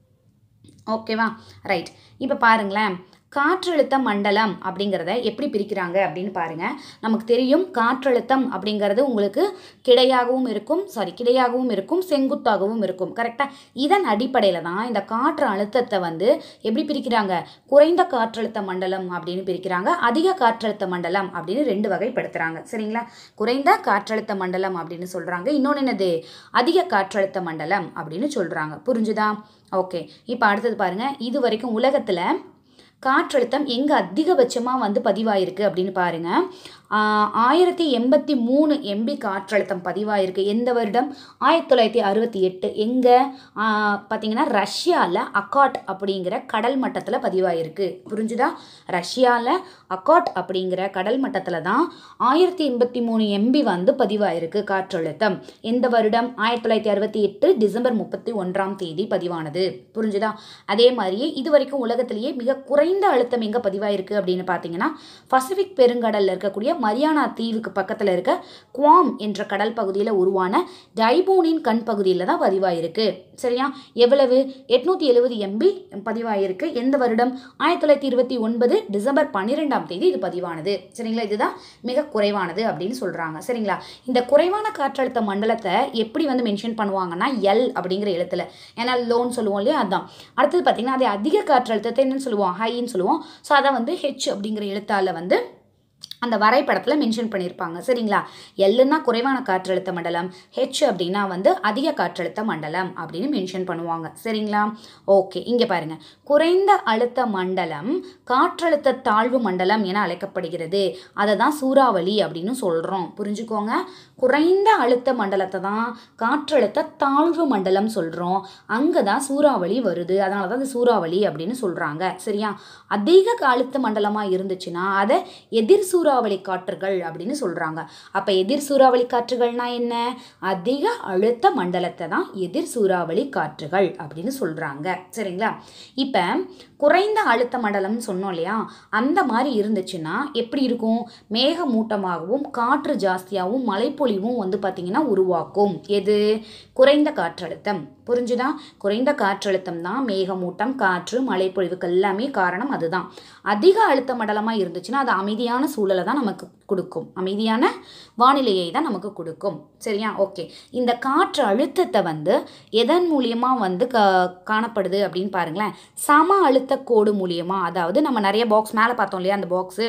ஓகேவா ரைட் இப்போ பாருங்களேன் காற்றழுத்த மண்டலம் அப்படிங்கிறத எப்படி பிரிக்கிறாங்க அப்படின்னு பாருங்க நமக்கு தெரியும் காற்றழுத்தம் அப்படிங்கிறது உங்களுக்கு கிடையாகவும் இருக்கும் சாரி கிடையாகவும் இருக்கும் செங்குத்தாகவும் இருக்கும் கரெக்டாக இதன் அடிப்படையில் தான் இந்த காற்று அழுத்தத்தை வந்து எப்படி பிரிக்கிறாங்க குறைந்த காற்றழுத்த மண்டலம் அப்படின்னு பிரிக்கிறாங்க அதிக காற்றழுத்த மண்டலம் அப்படின்னு ரெண்டு வகைப்படுத்துகிறாங்க சரிங்களா குறைந்த காற்றழுத்த மண்டலம் அப்படின்னு சொல்கிறாங்க இன்னொன்று என்னது அதிக காற்றழுத்த மண்டலம் அப்படின்னு சொல்கிறாங்க புரிஞ்சுதா ஓகே இப்போ அடுத்தது பாருங்கள் இது வரைக்கும் உலகத்தில் காற்றழுத்தம் எங்கே அதிகபட்சமாக வந்து பதிவாயிருக்கு அப்படின்னு பாருங்கள் ஆயிரத்தி எண்பத்தி மூணு எம்பி காற்றழுத்தம் பதிவாயிருக்கு எந்த வருடம் ஆயிரத்தி தொள்ளாயிரத்தி அறுபத்தி எட்டு எங்கே பார்த்தீங்கன்னா ரஷ்யாவில் அக்காட் அப்படிங்கிற கடல் மட்டத்தில் பதிவாயிருக்கு புரிஞ்சுதா ரஷ்யாவில் அக்காட் அப்படிங்கிற கடல் மட்டத்தில் தான் ஆயிரத்தி எண்பத்தி மூணு எம்பி வந்து பதிவாயிருக்கு காற்றழுத்தம் எந்த வருடம் ஆயிரத்தி தொள்ளாயிரத்தி அறுபத்தி எட்டு டிசம்பர் முப்பத்தி ஒன்றாம் தேதி பதிவானது புரிஞ்சுதா அதே மாதிரியே இது வரைக்கும் உலகத்திலேயே மிக குறைந்த அழுத்தம் எங்கே பதிவாயிருக்கு அப்படின்னு பார்த்தீங்கன்னா பசிபிக் பெருங்கடலில் இருக்கக்கூடிய மரியானா தீவுக்கு பக்கத்தில் இருக்க குவாம் என்ற கடல் பகுதியில் உருவான டைபோனின் கண் பகுதியில் தான் பதிவாயிருக்கு சரியா எவ்வளவு எட்நூற்றி எழுபது எம்பி பதிவாயிருக்கு எந்த வருடம் ஆயிரத்தி தொள்ளாயிரத்தி இருபத்தி ஒன்பது டிசம்பர் பன்னிரெண்டாம் தேதி இது பதிவானது சரிங்களா இதுதான் மிக குறைவானது அப்படின்னு சொல்கிறாங்க சரிங்களா இந்த குறைவான காற்றழுத்த மண்டலத்தை எப்படி வந்து மென்ஷன் பண்ணுவாங்கன்னா எல் அப்படிங்கிற எழுத்துல ஏன்னா லோன்னு சொல்லுவோம் இல்லையா அதான் அடுத்தது பார்த்தீங்கன்னா அதே அதிக காற்றழுத்தத்தை என்னன்னு சொல்லுவோம் ஹைன்னு சொல்லுவோம் ஸோ அதை வந்து ஹெச் அப்படிங்கிற எழுத்தால வந்து அந்த வரைபடத்தில் மென்ஷன் பண்ணியிருப்பாங்க சரிங்களா எல்லுன்னா குறைவான காற்றழுத்த மண்டலம் ஹெச் அப்படின்னா வந்து அதிக காற்றழுத்த மண்டலம் அப்படின்னு மென்ஷன் பண்ணுவாங்க சரிங்களா ஓகே இங்கே பாருங்க குறைந்த அழுத்த மண்டலம் காற்றழுத்த தாழ்வு மண்டலம் என அழைக்கப்படுகிறது அதை தான் சூறாவளி அப்படின்னு சொல்கிறோம் புரிஞ்சுக்கோங்க குறைந்த அழுத்த மண்டலத்தை தான் காற்றழுத்த தாழ்வு மண்டலம் சொல்கிறோம் அங்கே தான் சூறாவளி வருது அதனால தான் அது சூறாவளி அப்படின்னு சொல்கிறாங்க சரியா அதிக அழுத்த மண்டலமாக இருந்துச்சுன்னா அதை எதிர் சூறாவளி காற்றுகள் அப்படின்னு சொல்கிறாங்க அப்போ எதிர் சூறாவளி காற்றுகள்னா என்ன அதிக அழுத்த மண்டலத்தை தான் எதிர் சூறாவளி காற்றுகள் அப்படின்னு சொல்கிறாங்க சரிங்களா இப்போ குறைந்த அழுத்த மண்டலம்னு சொன்னோம் இல்லையா அந்த மாதிரி இருந்துச்சுன்னா எப்படி இருக்கும் மேகமூட்டமாகவும் காற்று ஜாஸ்தியாகவும் மழைப்பொழிவும் வந்து பார்த்திங்கன்னா உருவாக்கும் எது குறைந்த காற்றழுத்தம் புரிஞ்சுதா குறைந்த காற்றழுத்தம் தான் மேகமூட்டம் காற்று மழைப்பொழிவுக்கு எல்லாமே காரணம் அதுதான் அதிக அழுத்த மண்டலமாக இருந்துச்சுன்னா அது அமைதியான சூழலை தான் நமக்கு கொடுக்கும் அமைதியான வானிலையை தான் நமக்கு கொடுக்கும் சரியா ஓகே இந்த காற்று அழுத்தத்தை வந்து எதன் மூலியமாக வந்து க காணப்படுது அப்படின்னு பாருங்களேன் சம அழுத்த கோடு மூலியமா அதாவது நம்ம நிறைய பாக்ஸ் மேலே பார்த்தோம் இல்லையா அந்த பாக்ஸு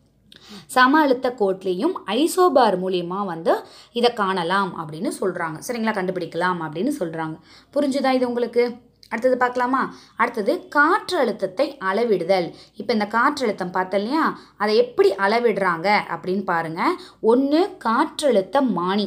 சம அழுத்த கோட்லேயும் ஐசோபார் மூலியமா வந்து இதை காணலாம் அப்படின்னு சொல்கிறாங்க சரிங்களா கண்டுபிடிக்கலாம் அப்படின்னு சொல்கிறாங்க புரிஞ்சுதா இது உங்களுக்கு அடுத்தது பார்க்கலாமா அடுத்தது காற்று அழுத்தத்தை அளவிடுதல் இப்போ இந்த காற்றழுத்தம் பார்த்தோம் இல்லையா அதை எப்படி அளவிடுறாங்க அப்படின்னு பாருங்க ஒன்று காற்றழுத்த மானி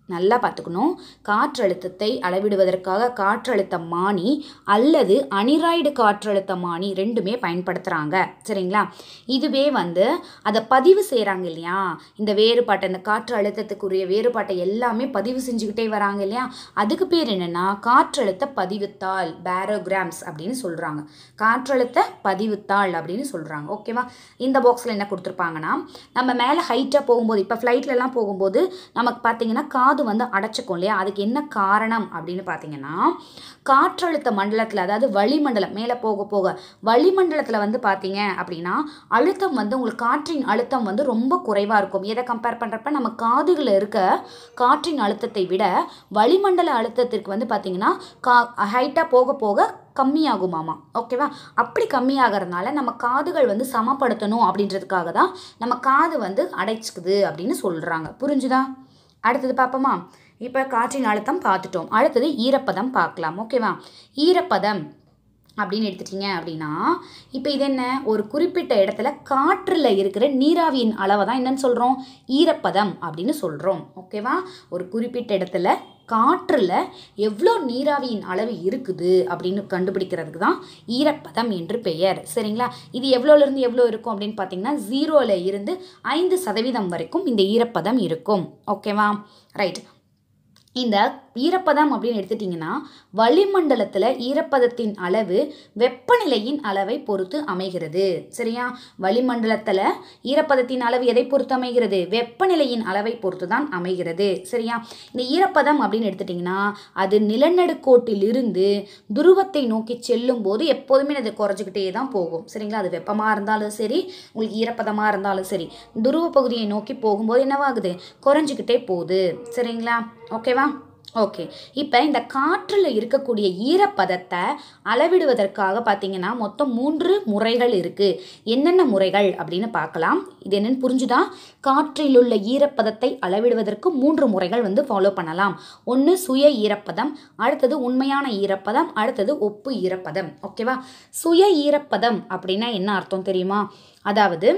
நல்லா பார்த்துக்கணும் காற்றழுத்தத்தை அளவிடுவதற்காக காற்றழுத்தமானி அல்லது அனிராய்டு காற்றழுத்தமானி ரெண்டுமே பயன்படுத்துகிறாங்க சரிங்களா இதுவே வந்து அதை பதிவு செய்கிறாங்க இல்லையா இந்த வேறுபாட்டை இந்த காற்று அழுத்தத்துக்குரிய வேறுபாட்டை எல்லாமே பதிவு செஞ்சுக்கிட்டே வராங்க இல்லையா அதுக்கு பேர் என்னென்னா காற்றழுத்த பதிவுத்தாள் பேரோகிராம்ஸ் அப்படின்னு சொல்கிறாங்க காற்றழுத்த பதிவுத்தாள் அப்படின்னு சொல்கிறாங்க ஓகேவா இந்த பாக்ஸில் என்ன கொடுத்துருப்பாங்கன்னா நம்ம மேலே ஹைட்டாக போகும்போது இப்போ ஃப்ளைட்லலாம் போகும்போது நமக்கு பார்த்தீங்கன்னா காது வந்து அடைச்சிக்கும் இல்லையா அதுக்கு என்ன காரணம் அப்படின்னு பார்த்தீங்கன்னா காற்றழுத்த மண்டலத்தில் அதாவது வளிமண்டலம் மேலே போக போக வளிமண்டலத்தில் வந்து பார்த்தீங்க அப்படின்னா அழுத்தம் வந்து உங்களுக்கு காற்றின் அழுத்தம் வந்து ரொம்ப குறைவாக இருக்கும் எதை கம்பேர் பண்ணுறப்ப நம்ம காதுகளில் இருக்க காற்றின் அழுத்தத்தை விட வளிமண்டல அழுத்தத்திற்கு வந்து பார்த்தீங்கன்னா கா ஹைட்டாக போக போக கம்மியாகுமாமா ஓகேவா அப்படி கம்மியாகிறதுனால நம்ம காதுகள் வந்து சமப்படுத்தணும் அப்படின்றதுக்காக தான் நம்ம காது வந்து அடைச்சிக்குது அப்படின்னு சொல்கிறாங்க புரிஞ்சுதா அடுத்தது பார்ப்போமா இப்போ காற்றின் அழுத்தம் பார்த்துட்டோம் அடுத்தது ஈரப்பதம் பார்க்கலாம் ஓகேவா ஈரப்பதம் அப்படின்னு எடுத்துட்டீங்க அப்படின்னா இப்போ இது என்ன ஒரு குறிப்பிட்ட இடத்துல காற்றில் இருக்கிற நீராவியின் அளவை தான் என்னன்னு சொல்கிறோம் ஈரப்பதம் அப்படின்னு சொல்கிறோம் ஓகேவா ஒரு குறிப்பிட்ட இடத்துல காற்றில் எவ்வளோ நீராவியின் அளவு இருக்குது அப்படின்னு கண்டுபிடிக்கிறதுக்கு தான் ஈரப்பதம் என்று பெயர் சரிங்களா இது எவ்வளோலேருந்து எவ்வளோ இருக்கும் அப்படின்னு பார்த்தீங்கன்னா ஜீரோவில் இருந்து ஐந்து சதவீதம் வரைக்கும் இந்த ஈரப்பதம் இருக்கும் ஓகேவா ரைட் இந்த ஈரப்பதம் அப்படின்னு எடுத்துட்டிங்கன்னா வளிமண்டலத்தில் ஈரப்பதத்தின் அளவு வெப்பநிலையின் அளவை பொறுத்து அமைகிறது சரியா வளிமண்டலத்தில் ஈரப்பதத்தின் அளவு எதை பொறுத்து அமைகிறது வெப்பநிலையின் அளவை பொறுத்து தான் அமைகிறது சரியா இந்த ஈரப்பதம் அப்படின்னு எடுத்துட்டிங்கன்னா அது நிலநடுக்கோட்டிலிருந்து துருவத்தை நோக்கி செல்லும் போது எப்போதுமே அது குறைஞ்சிக்கிட்டே தான் போகும் சரிங்களா அது வெப்பமாக இருந்தாலும் சரி உங்களுக்கு ஈரப்பதமாக இருந்தாலும் சரி துருவ பகுதியை நோக்கி போகும்போது என்னவாகுது குறைஞ்சிக்கிட்டே போகுது சரிங்களா ஓகேவா ஓகே இப்போ இந்த காற்றில் இருக்கக்கூடிய ஈரப்பதத்தை அளவிடுவதற்காக பார்த்தீங்கன்னா மொத்தம் மூன்று முறைகள் இருக்குது என்னென்ன முறைகள் அப்படின்னு பார்க்கலாம் இது என்னன்னு புரிஞ்சுதா காற்றில் உள்ள ஈரப்பதத்தை அளவிடுவதற்கு மூன்று முறைகள் வந்து ஃபாலோ பண்ணலாம் ஒன்று சுய ஈரப்பதம் அடுத்தது உண்மையான ஈரப்பதம் அடுத்தது ஒப்பு ஈரப்பதம் ஓகேவா சுய ஈரப்பதம் அப்படின்னா என்ன அர்த்தம் தெரியுமா அதாவது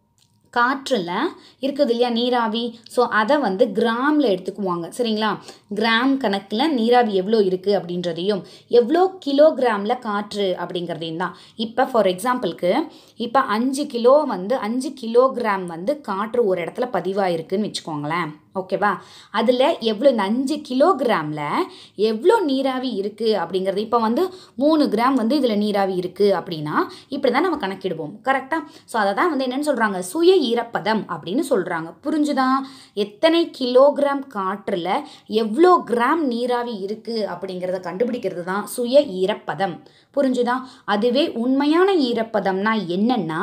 காற்றில் இருக்குது இல்லையா நீராவி ஸோ அதை வந்து கிராமில் எடுத்துக்குவாங்க சரிங்களா கிராம் கணக்கில் நீராவி எவ்வளோ இருக்குது அப்படின்றதையும் எவ்வளோ கிலோகிராமில் காற்று அப்படிங்கிறதையும் தான் இப்போ ஃபார் எக்ஸாம்பிளுக்கு இப்போ அஞ்சு கிலோ வந்து அஞ்சு கிலோகிராம் வந்து காற்று ஒரு இடத்துல பதிவாயிருக்குன்னு வச்சுக்கோங்களேன் ஓகேவா அதில் எவ்வளோ இந்த அஞ்சு கிலோகிராமில் எவ்வளோ நீராவி இருக்குது அப்படிங்கிறது இப்போ வந்து மூணு கிராம் வந்து இதில் நீராவி இருக்குது அப்படின்னா இப்படி தான் நம்ம கணக்கிடுவோம் கரெக்டாக ஸோ அதை தான் வந்து என்னென்னு சொல்கிறாங்க சுய ஈரப்பதம் அப்படின்னு சொல்கிறாங்க புரிஞ்சுதா எத்தனை கிலோகிராம் காற்றில் எவ்வளோ கிராம் நீராவி இருக்குது அப்படிங்கிறத கண்டுபிடிக்கிறது தான் சுய ஈரப்பதம் புரிஞ்சுதா அதுவே உண்மையான ஈரப்பதம்னா என்னென்னா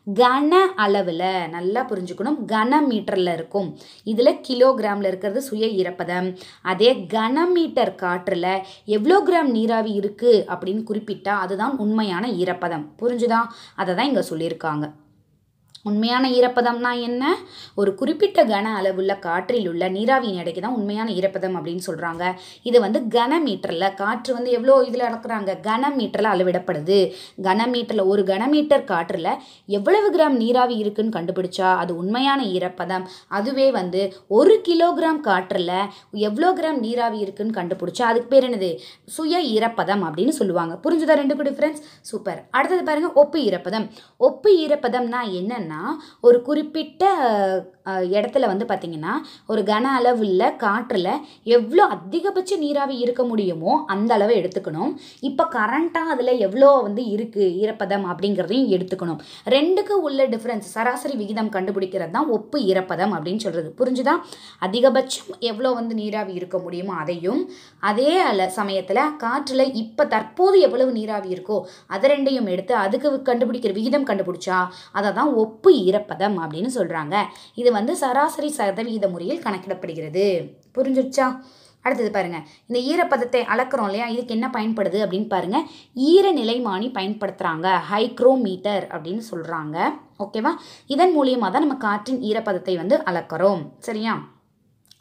கன அளவில் நல்லா புரிஞ்சுக்கணும் கன மீட்டரில் இருக்கும் இதில் கிலோகிராமில் இருக்கிறது சுய ஈரப்பதம் அதே கனமீட்டர் காற்றில் எவ்வளோ கிராம் நீராவி இருக்குது அப்படின்னு குறிப்பிட்டா அதுதான் உண்மையான ஈரப்பதம் புரிஞ்சுதா அதை தான் இங்கே சொல்லியிருக்காங்க உண்மையான ஈரப்பதம்னா என்ன ஒரு குறிப்பிட்ட கன அளவுள்ள காற்றில் உள்ள நீராவியின் எடைக்கு தான் உண்மையான ஈரப்பதம் அப்படின்னு சொல்கிறாங்க இது வந்து கன மீட்டரில் காற்று வந்து எவ்வளோ இதில் அளக்குறாங்க கன மீட்டரில் அளவிடப்படுது கன மீட்டரில் ஒரு கனமீட்டர் காற்றில் எவ்வளவு கிராம் நீராவி இருக்குன்னு கண்டுபிடிச்சா அது உண்மையான ஈரப்பதம் அதுவே வந்து ஒரு கிலோகிராம் காற்றில் எவ்வளோ கிராம் நீராவி இருக்குன்னு கண்டுபிடிச்சா அதுக்கு பேர் என்னது சுய ஈரப்பதம் அப்படின்னு சொல்லுவாங்க புரிஞ்சுதா ரெண்டுக்கும் டிஃப்ரென்ஸ் சூப்பர் அடுத்தது பாருங்கள் ஒப்பு ஈரப்பதம் ஒப்பு ஈரப்பதம்னா என்னென்னா ஒரு குறிப்பிட்ட அஹ், இடத்துல வந்து பார்த்திங்கன்னா ஒரு கன அளவுள்ள காற்றில் எவ்வளோ அதிகபட்ச நீராவி இருக்க முடியுமோ அந்த அளவை எடுத்துக்கணும் இப்போ கரண்ட்டாக அதில் எவ்வளோ வந்து இருக்குது ஈரப்பதம் அப்படிங்கிறதையும் எடுத்துக்கணும் ரெண்டுக்கு உள்ள டிஃப்ரென்ஸ் சராசரி விகிதம் கண்டுபிடிக்கிறது தான் ஒப்பு ஈரப்பதம் அப்படின்னு சொல்கிறது புரிஞ்சுதா அதிகபட்சம் எவ்வளோ வந்து நீராவி இருக்க முடியுமோ அதையும் அதே அல சமயத்தில் காற்றில் இப்போ தற்போது எவ்வளவு நீராவி இருக்கோ அதை ரெண்டையும் எடுத்து அதுக்கு கண்டுபிடிக்கிற விகிதம் கண்டுபிடிச்சா அதை தான் ஒப்பு ஈரப்பதம் அப்படின்னு சொல்கிறாங்க இது வந்து சராசரி சதவிகித முறையில் கணக்கிடப்படுகிறது புரிஞ்சிருச்சா அடுத்தது பாருங்க இந்த ஈரப்பதத்தை அளக்குறோம் இல்லையா இதுக்கு என்ன பயன்படுது அப்படின்னு பாருங்க ஈர நிலைமானி பயன்படுத்துகிறாங்க ஹைக்ரோமீட்டர் அப்படின்னு சொல்கிறாங்க ஓகேவா இதன் மூலியமாக தான் நம்ம காற்றின் ஈரப்பதத்தை வந்து அளக்கிறோம் சரியா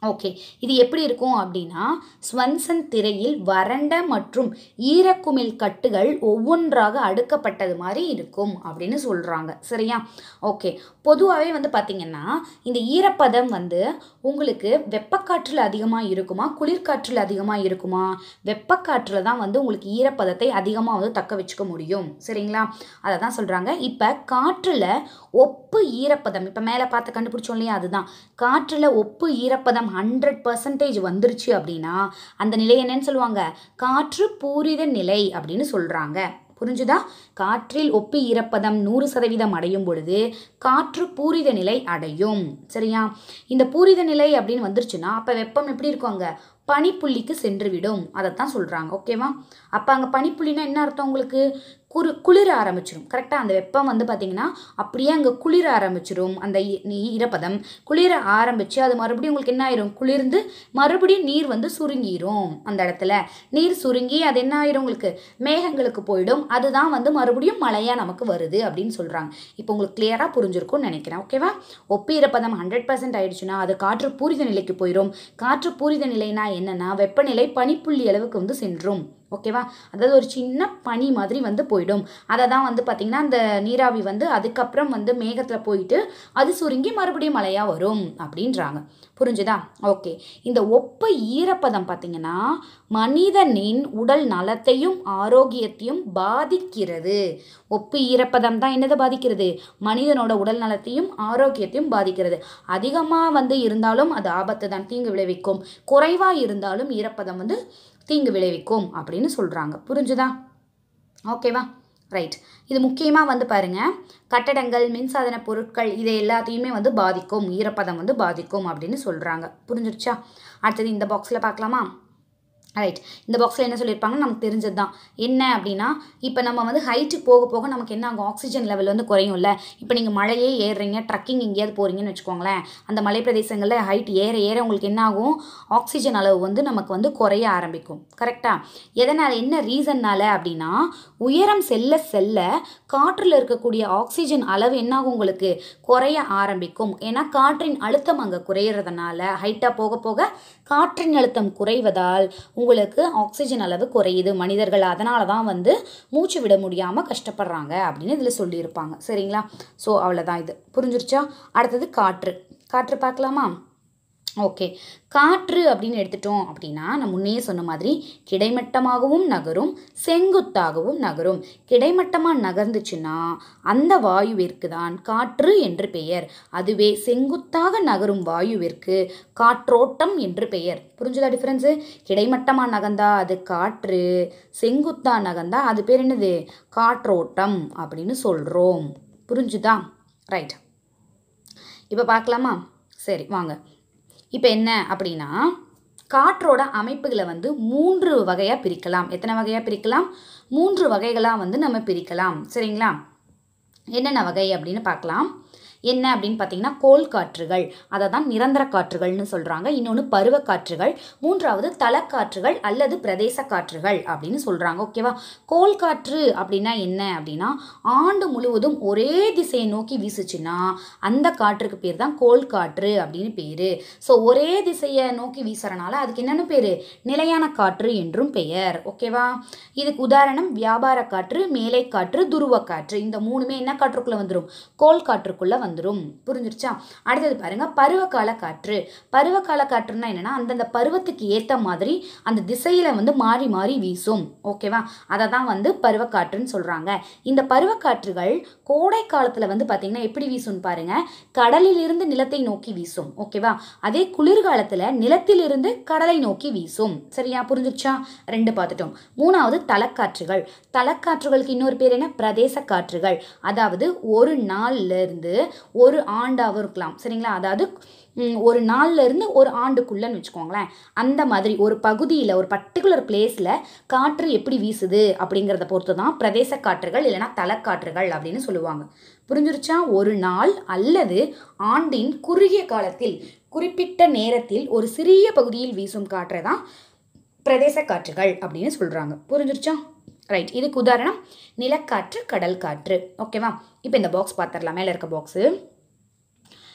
ஓகே இது எப்படி இருக்கும் அப்படின்னா ஸ்வன்சன் திரையில் வறண்ட மற்றும் ஈரக்குமிழ் கட்டுகள் ஒவ்வொன்றாக அடுக்கப்பட்டது மாதிரி இருக்கும் அப்படின்னு சொல்கிறாங்க சரியா ஓகே பொதுவாகவே வந்து பார்த்திங்கன்னா இந்த ஈரப்பதம் வந்து உங்களுக்கு வெப்பக்காற்றில் அதிகமாக இருக்குமா குளிர்காற்றில் அதிகமாக இருக்குமா வெப்பக்காற்றில் தான் வந்து உங்களுக்கு ஈரப்பதத்தை அதிகமாக வந்து தக்க வச்சுக்க முடியும் சரிங்களா அதை தான் சொல்கிறாங்க இப்போ காற்றில் ஒப்பு ஈரப்பதம் இப்போ மேலே பார்த்து கண்டுபிடிச்சோம் இல்லையா அதுதான் காற்றில் ஒப்பு ஈரப்பதம் ஹண்ட்ரட் பர்சன்டேஜ் வந்துருச்சு அப்படின்னா அந்த நிலை என்னன்னு சொல்லுவாங்க காற்று பூரித நிலை அப்படின்னு சொல்கிறாங்க புரிஞ்சுதா காற்றில் ஒப்பு ஈரப்பதம் நூறு சதவீதம் அடையும் பொழுது காற்று பூரித நிலை அடையும் சரியா இந்த பூரித நிலை அப்படின்னு வந்துருச்சுன்னா அப்போ வெப்பம் எப்படி இருக்கும் அங்கே பனிப்புள்ளிக்கு சென்றுவிடும் அதைத்தான் சொல்கிறாங்க ஓகேவா அப்போ அங்கே பனிப்புள்ளினா என்ன அர்த்தம் உங்களுக்கு குரு குளிர ஆரம்பிச்சிடும் கரெக்டாக அந்த வெப்பம் வந்து பார்த்திங்கன்னா அப்படியே அங்கே குளிர ஆரம்பிச்சிடும் அந்த ஈ- நீ- ஈரப்பதம் குளிர ஆரம்பித்து அது மறுபடியும் உங்களுக்கு என்ன ஆயிரும் குளிர்ந்து மறுபடியும் நீர் வந்து சுருங்கிரும் அந்த இடத்துல நீர் சுருங்கி அது என்ன ஆயிரும் உங்களுக்கு மேகங்களுக்கு போயிடும் அதுதான் வந்து மறுபடியும் மழையாக நமக்கு வருது அப்படின்னு சொல்கிறாங்க இப்போ உங்களுக்கு கிளியராக புரிஞ்சிருக்கும்னு நினைக்கிறேன் ஓகேவா ஒப்பு ஈரப்பதம் ஹண்ட்ரட் பர்சன்ட் ஆயிடுச்சுன்னா அது காற்று பூரித நிலைக்கு போயிடும் காற்று பூரித நிலைனா என்னன்னா வெப்பநிலை பனிப்புள்ளி அளவுக்கு வந்து சென்றும் ஓகேவா அதாவது ஒரு சின்ன பனி மாதிரி வந்து போயிடும் அதை தான் வந்து பார்த்திங்கன்னா அந்த நீராவி வந்து அதுக்கப்புறம் வந்து மேகத்தில் போயிட்டு அது சுருங்கி மறுபடியும் மழையாக வரும் அப்படின்றாங்க புரிஞ்சுதா ஓகே இந்த ஒப்பு ஈரப்பதம் பார்த்திங்கன்னா மனிதனின் உடல் நலத்தையும் ஆரோக்கியத்தையும் பாதிக்கிறது ஒப்பு ஈரப்பதம் தான் என்னதை பாதிக்கிறது மனிதனோட உடல் நலத்தையும் ஆரோக்கியத்தையும் பாதிக்கிறது அதிகமாக வந்து இருந்தாலும் அது ஆபத்து தான் தீங்கு விளைவிக்கும் குறைவாக இருந்தாலும் ஈரப்பதம் வந்து தீங்கு விளைவிக்கும் அப்படின்னு சொல்கிறாங்க புரிஞ்சுதா ஓகேவா ரைட் இது முக்கியமாக வந்து பாருங்க கட்டடங்கள் மின்சாதன பொருட்கள் இதை எல்லாத்தையுமே வந்து பாதிக்கும் ஈரப்பதம் வந்து பாதிக்கும் அப்படின்னு சொல்கிறாங்க புரிஞ்சிருச்சா அடுத்தது இந்த பாக்ஸில் பார்க்கலாமா ரைட் இந்த பாக்ஸில் என்ன சொல்லியிருப்பாங்கன்னு நமக்கு தெரிஞ்சது தான் என்ன அப்படின்னா இப்போ நம்ம வந்து ஹைட்டு போக போக நமக்கு என்ன ஆகும் ஆக்சிஜன் லெவல் வந்து குறையும்ல இப்போ நீங்கள் மலையே ஏறுறீங்க ட்ரக்கிங் எங்கேயாவது போகிறீங்கன்னு வச்சுக்கோங்களேன் அந்த மலை பிரதேசங்களில் ஹைட் ஏற ஏற உங்களுக்கு என்ன ஆகும் ஆக்சிஜன் அளவு வந்து நமக்கு வந்து குறைய ஆரம்பிக்கும் கரெக்டாக எதனால் என்ன ரீசன்னால அப்படின்னா உயரம் செல்ல செல்ல காற்றில் இருக்கக்கூடிய ஆக்சிஜன் அளவு என்னாகும் உங்களுக்கு குறைய ஆரம்பிக்கும் ஏன்னா காற்றின் அழுத்தம் அங்கே குறையிறதுனால ஹைட்டாக போக போக காற்றின் அழுத்தம் குறைவதால் உங்களுக்கு ஆக்சிஜன் அளவு குறையுது மனிதர்கள் அதனால தான் வந்து மூச்சு விட முடியாமல் கஷ்டப்படுறாங்க அப்படின்னு இதில் சொல்லியிருப்பாங்க சரிங்களா ஸோ அவ்வளோதான் இது புரிஞ்சிருச்சா அடுத்தது காற்று காற்று பார்க்கலாமா ஓகே காற்று அப்படின்னு எடுத்துட்டோம் அப்படின்னா நான் முன்னே சொன்ன மாதிரி கிடைமட்டமாகவும் நகரும் செங்குத்தாகவும் நகரும் கிடைமட்டமாக நகர்ந்துச்சுன்னா அந்த வாயுவிற்கு தான் காற்று என்று பெயர் அதுவே செங்குத்தாக நகரும் வாயுவிற்கு காற்றோட்டம் என்று பெயர் புரிஞ்சுதா டிஃப்ரென்ஸு கிடைமட்டமாக நகர்ந்தா அது காற்று செங்குத்தா நகர்ந்தா அது பேர் என்னது காற்றோட்டம் அப்படின்னு சொல்கிறோம் புரிஞ்சுதா ரைட் இப்போ பார்க்கலாமா சரி வாங்க இப்போ என்ன அப்படின்னா காற்றோட அமைப்புகளை வந்து மூன்று வகையாக பிரிக்கலாம் எத்தனை வகையாக பிரிக்கலாம் மூன்று வகைகளாக வந்து நம்ம பிரிக்கலாம் சரிங்களா என்னென்ன வகை அப்படின்னு பார்க்கலாம் என்ன அப்படின்னு பார்த்தீங்கன்னா கோல் காற்றுகள் அதை தான் நிரந்தர காற்றுகள்னு சொல்கிறாங்க இன்னொன்று பருவ காற்றுகள் மூன்றாவது தலக்காற்றுகள் அல்லது பிரதேச காற்றுகள் அப்படின்னு சொல்கிறாங்க ஓகேவா கோல் காற்று அப்படின்னா என்ன அப்படின்னா ஆண்டு முழுவதும் ஒரே திசையை நோக்கி வீசுச்சுன்னா அந்த காற்றுக்கு பேர் தான் கோல் காற்று அப்படின்னு பேர் ஸோ ஒரே திசையை நோக்கி வீசுறனால அதுக்கு என்னென்னு பேர் நிலையான காற்று என்றும் பெயர் ஓகேவா இதுக்கு உதாரணம் வியாபார காற்று மேலை காற்று துருவ காற்று இந்த மூணுமே என்ன காற்றுக்குள்ளே வந்துடும் கோல் காற்றுக்குள்ளே வந்துடும் புரிஞ்சிருச்சா அடுத்தது பாருங்க பருவகால காற்று பருவகால காற்றுன்னா என்னன்னா அந்தந்த பருவத்துக்கு ஏற்ற மாதிரி அந்த திசையில வந்து மாறி மாறி வீசும் ஓகேவா அதை தான் வந்து பருவக்காற்றுன்னு சொல்றாங்க இந்த பருவக்காற்றுகள் கோடை காலத்துல வந்து பாத்தீங்கன்னா எப்படி வீசும்னு பாருங்க கடலிலிருந்து நிலத்தை நோக்கி வீசும் ஓகேவா அதே குளிர்காலத்துல நிலத்திலிருந்து கடலை நோக்கி வீசும் சரியா புரிஞ்சிருச்சா ரெண்டு பார்த்துட்டோம் மூணாவது தலக்காற்றுகள் தலக்காற்றுகளுக்கு இன்னொரு பேர் என்ன பிரதேச காற்றுகள் அதாவது ஒரு நாள்ல இருந்து ஒரு ஆண்டாகவும் இருக்கலாம் சரிங்களா அதாவது ம், ஒரு நாள்ல இருந்து ஒரு ஆண்டுக்குள்ளன்னு வச்சுக்கோங்களேன் அந்த மாதிரி ஒரு பகுதியில் ஒரு பர்டிகுலர் பிளேஸில் காற்று எப்படி வீசுது அப்படிங்கிறத பொறுத்து தான் பிரதேச காற்றுகள் இல்லைன்னா தலக்காற்றுகள் அப்படின்னு சொல்லுவாங்க புரிஞ்சிருச்சா ஒரு நாள் அல்லது ஆண்டின் குறுகிய காலத்தில் குறிப்பிட்ட நேரத்தில் ஒரு சிறிய பகுதியில் வீசும் காற்றை தான் பிரதேச காற்றுகள் அப்படின்னு சொல்கிறாங்க புரிஞ்சிருச்சா ரைட் இதுக்கு உதாரணம் நிலக்காற்று கடல் காற்று ஓகேவா இப்போ இந்த பாக்ஸ் பார்த்துடலாம் மேலே இருக்க பாக்ஸு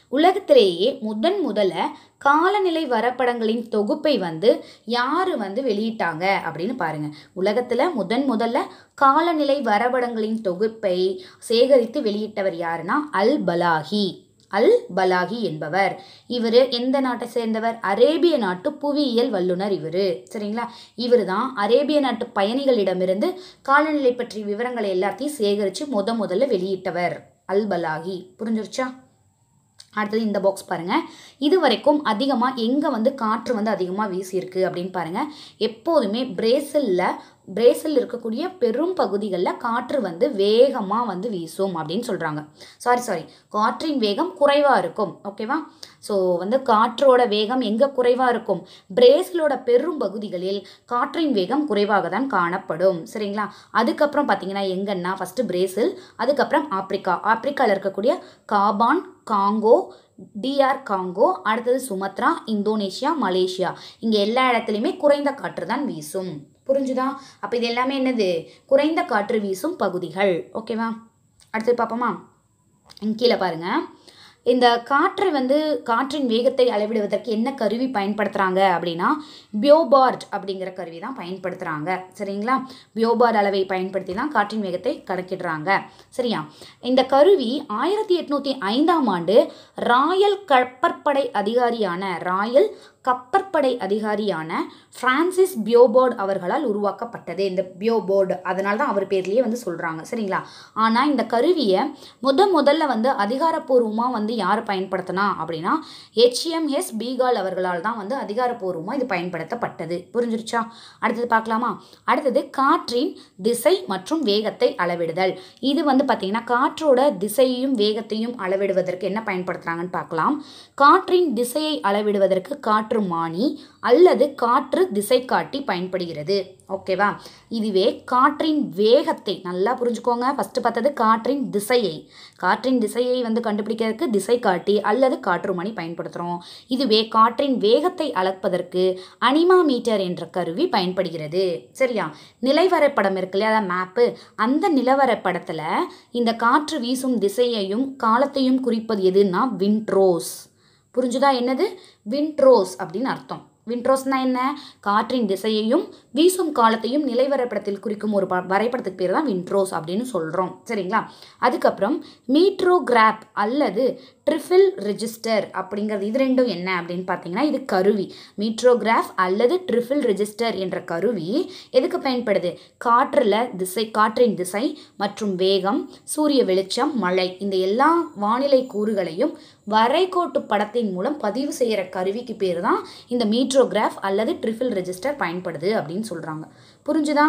உலகத்திலேயே முதன் முதல்ல காலநிலை வரைபடங்களின் தொகுப்பை வந்து யார் வந்து வெளியிட்டாங்க அப்படின்னு பாருங்க உலகத்தில் முதன் முதல்ல காலநிலை வரைபடங்களின் தொகுப்பை சேகரித்து வெளியிட்டவர் யாருன்னா அல் பலாஹி அல் பலாகி என்பவர் இவர் எந்த நாட்டை சேர்ந்தவர் அரேபிய நாட்டு புவியியல் வல்லுனர் இவர் சரிங்களா இவர் தான் அரேபிய நாட்டு பயணிகளிடமிருந்து காலநிலை பற்றிய விவரங்களை எல்லாத்தையும் சேகரித்து முத முதல்ல வெளியிட்டவர் அல் பலாகி புரிஞ்சிருச்சா அடுத்தது இந்த பாக்ஸ் பாருங்கள் இது வரைக்கும் அதிகமாக எங்கே வந்து காற்று வந்து அதிகமாக வீசியிருக்கு அப்படின்னு பாருங்கள் எப்போதுமே பிரேசிலில் பிரேசில் இருக்கக்கூடிய பெரும் பகுதிகளில் காற்று வந்து வேகமாக வந்து வீசும் அப்படின்னு சொல்கிறாங்க சாரி சாரி காற்றின் வேகம் குறைவாக இருக்கும் ஓகேவா ஸோ வந்து காற்றோட வேகம் எங்கே குறைவாக இருக்கும் பிரேசிலோட பெரும் பகுதிகளில் காற்றின் வேகம் குறைவாக தான் காணப்படும் சரிங்களா அதுக்கப்புறம் பார்த்தீங்கன்னா எங்கன்னா ஃபஸ்ட்டு பிரேசில் அதுக்கப்புறம் ஆப்பிரிக்கா ஆப்பிரிக்காவில் இருக்கக்கூடிய காபான் காங்கோ டிஆர் காங்கோ அடுத்தது சுமத்ரா இந்தோனேஷியா மலேசியா இங்கே எல்லா இடத்துலையுமே குறைந்த காற்று தான் வீசும் புரிஞ்சுதா அப்போ இது எல்லாமே என்னது குறைந்த காற்று வீசும் பகுதிகள் ஓகேவா அடுத்தது பார்ப்போமா இங்க கீழே பாருங்க இந்த காற்றை வந்து காற்றின் வேகத்தை அளவிடுவதற்கு என்ன கருவி பயன்படுத்துகிறாங்க அப்படின்னா பியோபார்ட் அப்படிங்கிற கருவி தான் பயன்படுத்துகிறாங்க சரிங்களா பியோபார்ட் அளவை பயன்படுத்தி தான் காற்றின் வேகத்தை கணக்கிடுறாங்க சரியா இந்த கருவி ஆயிரத்தி எட்நூற்றி ஐந்தாம் ஆண்டு ராயல் கப்பற்படை அதிகாரியான ராயல் கப்பற்படை அதிகாரியான பிரான்சிஸ் பியோபோர்ட் அவர்களால் உருவாக்கப்பட்டது இந்த பியோபோர்டு அதனால தான் அவர் பேர்லேயே வந்து சொல்கிறாங்க சரிங்களா ஆனால் இந்த கருவியை முத முதல்ல வந்து அதிகாரப்பூர்வமாக வந்து யார் பயன்படுத்தினா அப்படின்னா ஹெச்எம்எஸ் பீகால் அவர்களால் தான் வந்து அதிகாரப்பூர்வமாக இது பயன்படுத்தப்பட்டது புரிஞ்சிருச்சா அடுத்தது பார்க்கலாமா அடுத்தது காற்றின் திசை மற்றும் வேகத்தை அளவிடுதல் இது வந்து பார்த்திங்கன்னா காற்றோட திசையையும் வேகத்தையும் அளவிடுவதற்கு என்ன பயன்படுத்துகிறாங்கன்னு பார்க்கலாம் காற்றின் திசையை அளவிடுவதற்கு காற்று மானி அல்லது காற்று திசை காட்டி பயன்படுகிறது ஓகேவா இதுவே காற்றின் வேகத்தை நல்லா புரிஞ்சுக்கோங்க ஃபஸ்ட்டு பார்த்தது காற்றின் திசையை காற்றின் திசையை வந்து கண்டுபிடிக்கிறதுக்கு திசை காட்டி அல்லது காற்றுமணி பயன்படுத்துகிறோம் இதுவே காற்றின் வேகத்தை அளப்பதற்கு அனிமாமீட்டர் என்ற கருவி பயன்படுகிறது சரியா நிலைவரைப்படம் இருக்கு இல்லையா மேப்பு அந்த நிலவரைப்படத்தில் இந்த காற்று வீசும் திசையையும் காலத்தையும் குறிப்பது எதுன்னா விண்ட்ரோஸ் புரிஞ்சுதா என்னது விண்ட்ரோஸ் அப்படின்னு அர்த்தம் விண்ட்ரோஸ்னா என்ன காற்றின் திசையையும் வீசும் காலத்தையும் நிலைவரைபடத்தில் குறிக்கும் ஒரு ப- வரைபடத்துக்கு பேர் தான் விண்ட்ரோஸ் அப்படின்னு சொல்கிறோம் சரிங்களா அதுக்கப்புறம் மீட்ரோகிராப் அல்லது ட்ரிஃபில் ரெஜிஸ்டர் அப்படிங்கிறது இது ரெண்டும் என்ன அப்படின்னு பார்த்தீங்கன்னா இது கருவி மீட்ரோகிராஃப் அல்லது ட்ரிஃபில் ரெஜிஸ்டர் என்ற கருவி எதுக்கு பயன்படுது காற்றில் திசை காற்றின் திசை மற்றும் வேகம் சூரிய வெளிச்சம் மழை இந்த எல்லா வானிலை கூறுகளையும் வரைகோட்டு படத்தின் மூலம் பதிவு செய்கிற கருவிக்கு பேர் தான் இந்த மீட்ரோகிராஃப் அல்லது ட்ரிஃபில் ரெஜிஸ்டர் பயன்படுது அப்படின்னு சொல்கிறாங்க புரிஞ்சுதா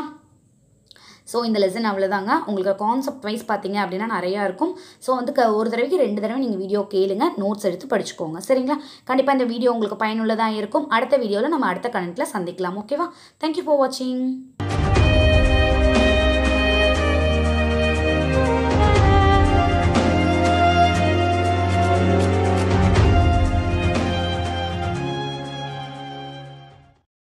ஸோ இந்த லெசன் அவ்வளோதாங்க உங்களுக்கு கான்செப்ட் வைஸ் பார்த்தீங்க அப்படின்னா நிறையா இருக்கும் ஸோ வந்து க ஒரு தடவைக்கு ரெண்டு தடவை நீங்கள் வீடியோ கேளுங்க நோட்ஸ் எடுத்து படிச்சுக்கோங்க சரிங்களா கண்டிப்பாக இந்த வீடியோ உங்களுக்கு பயனுள்ளதாக இருக்கும் அடுத்த வீடியோவில் நம்ம அடுத்த கணக்கில் சந்திக்கலாம் ஓகேவா தேங்க்யூ ஃபார் வாட்சிங்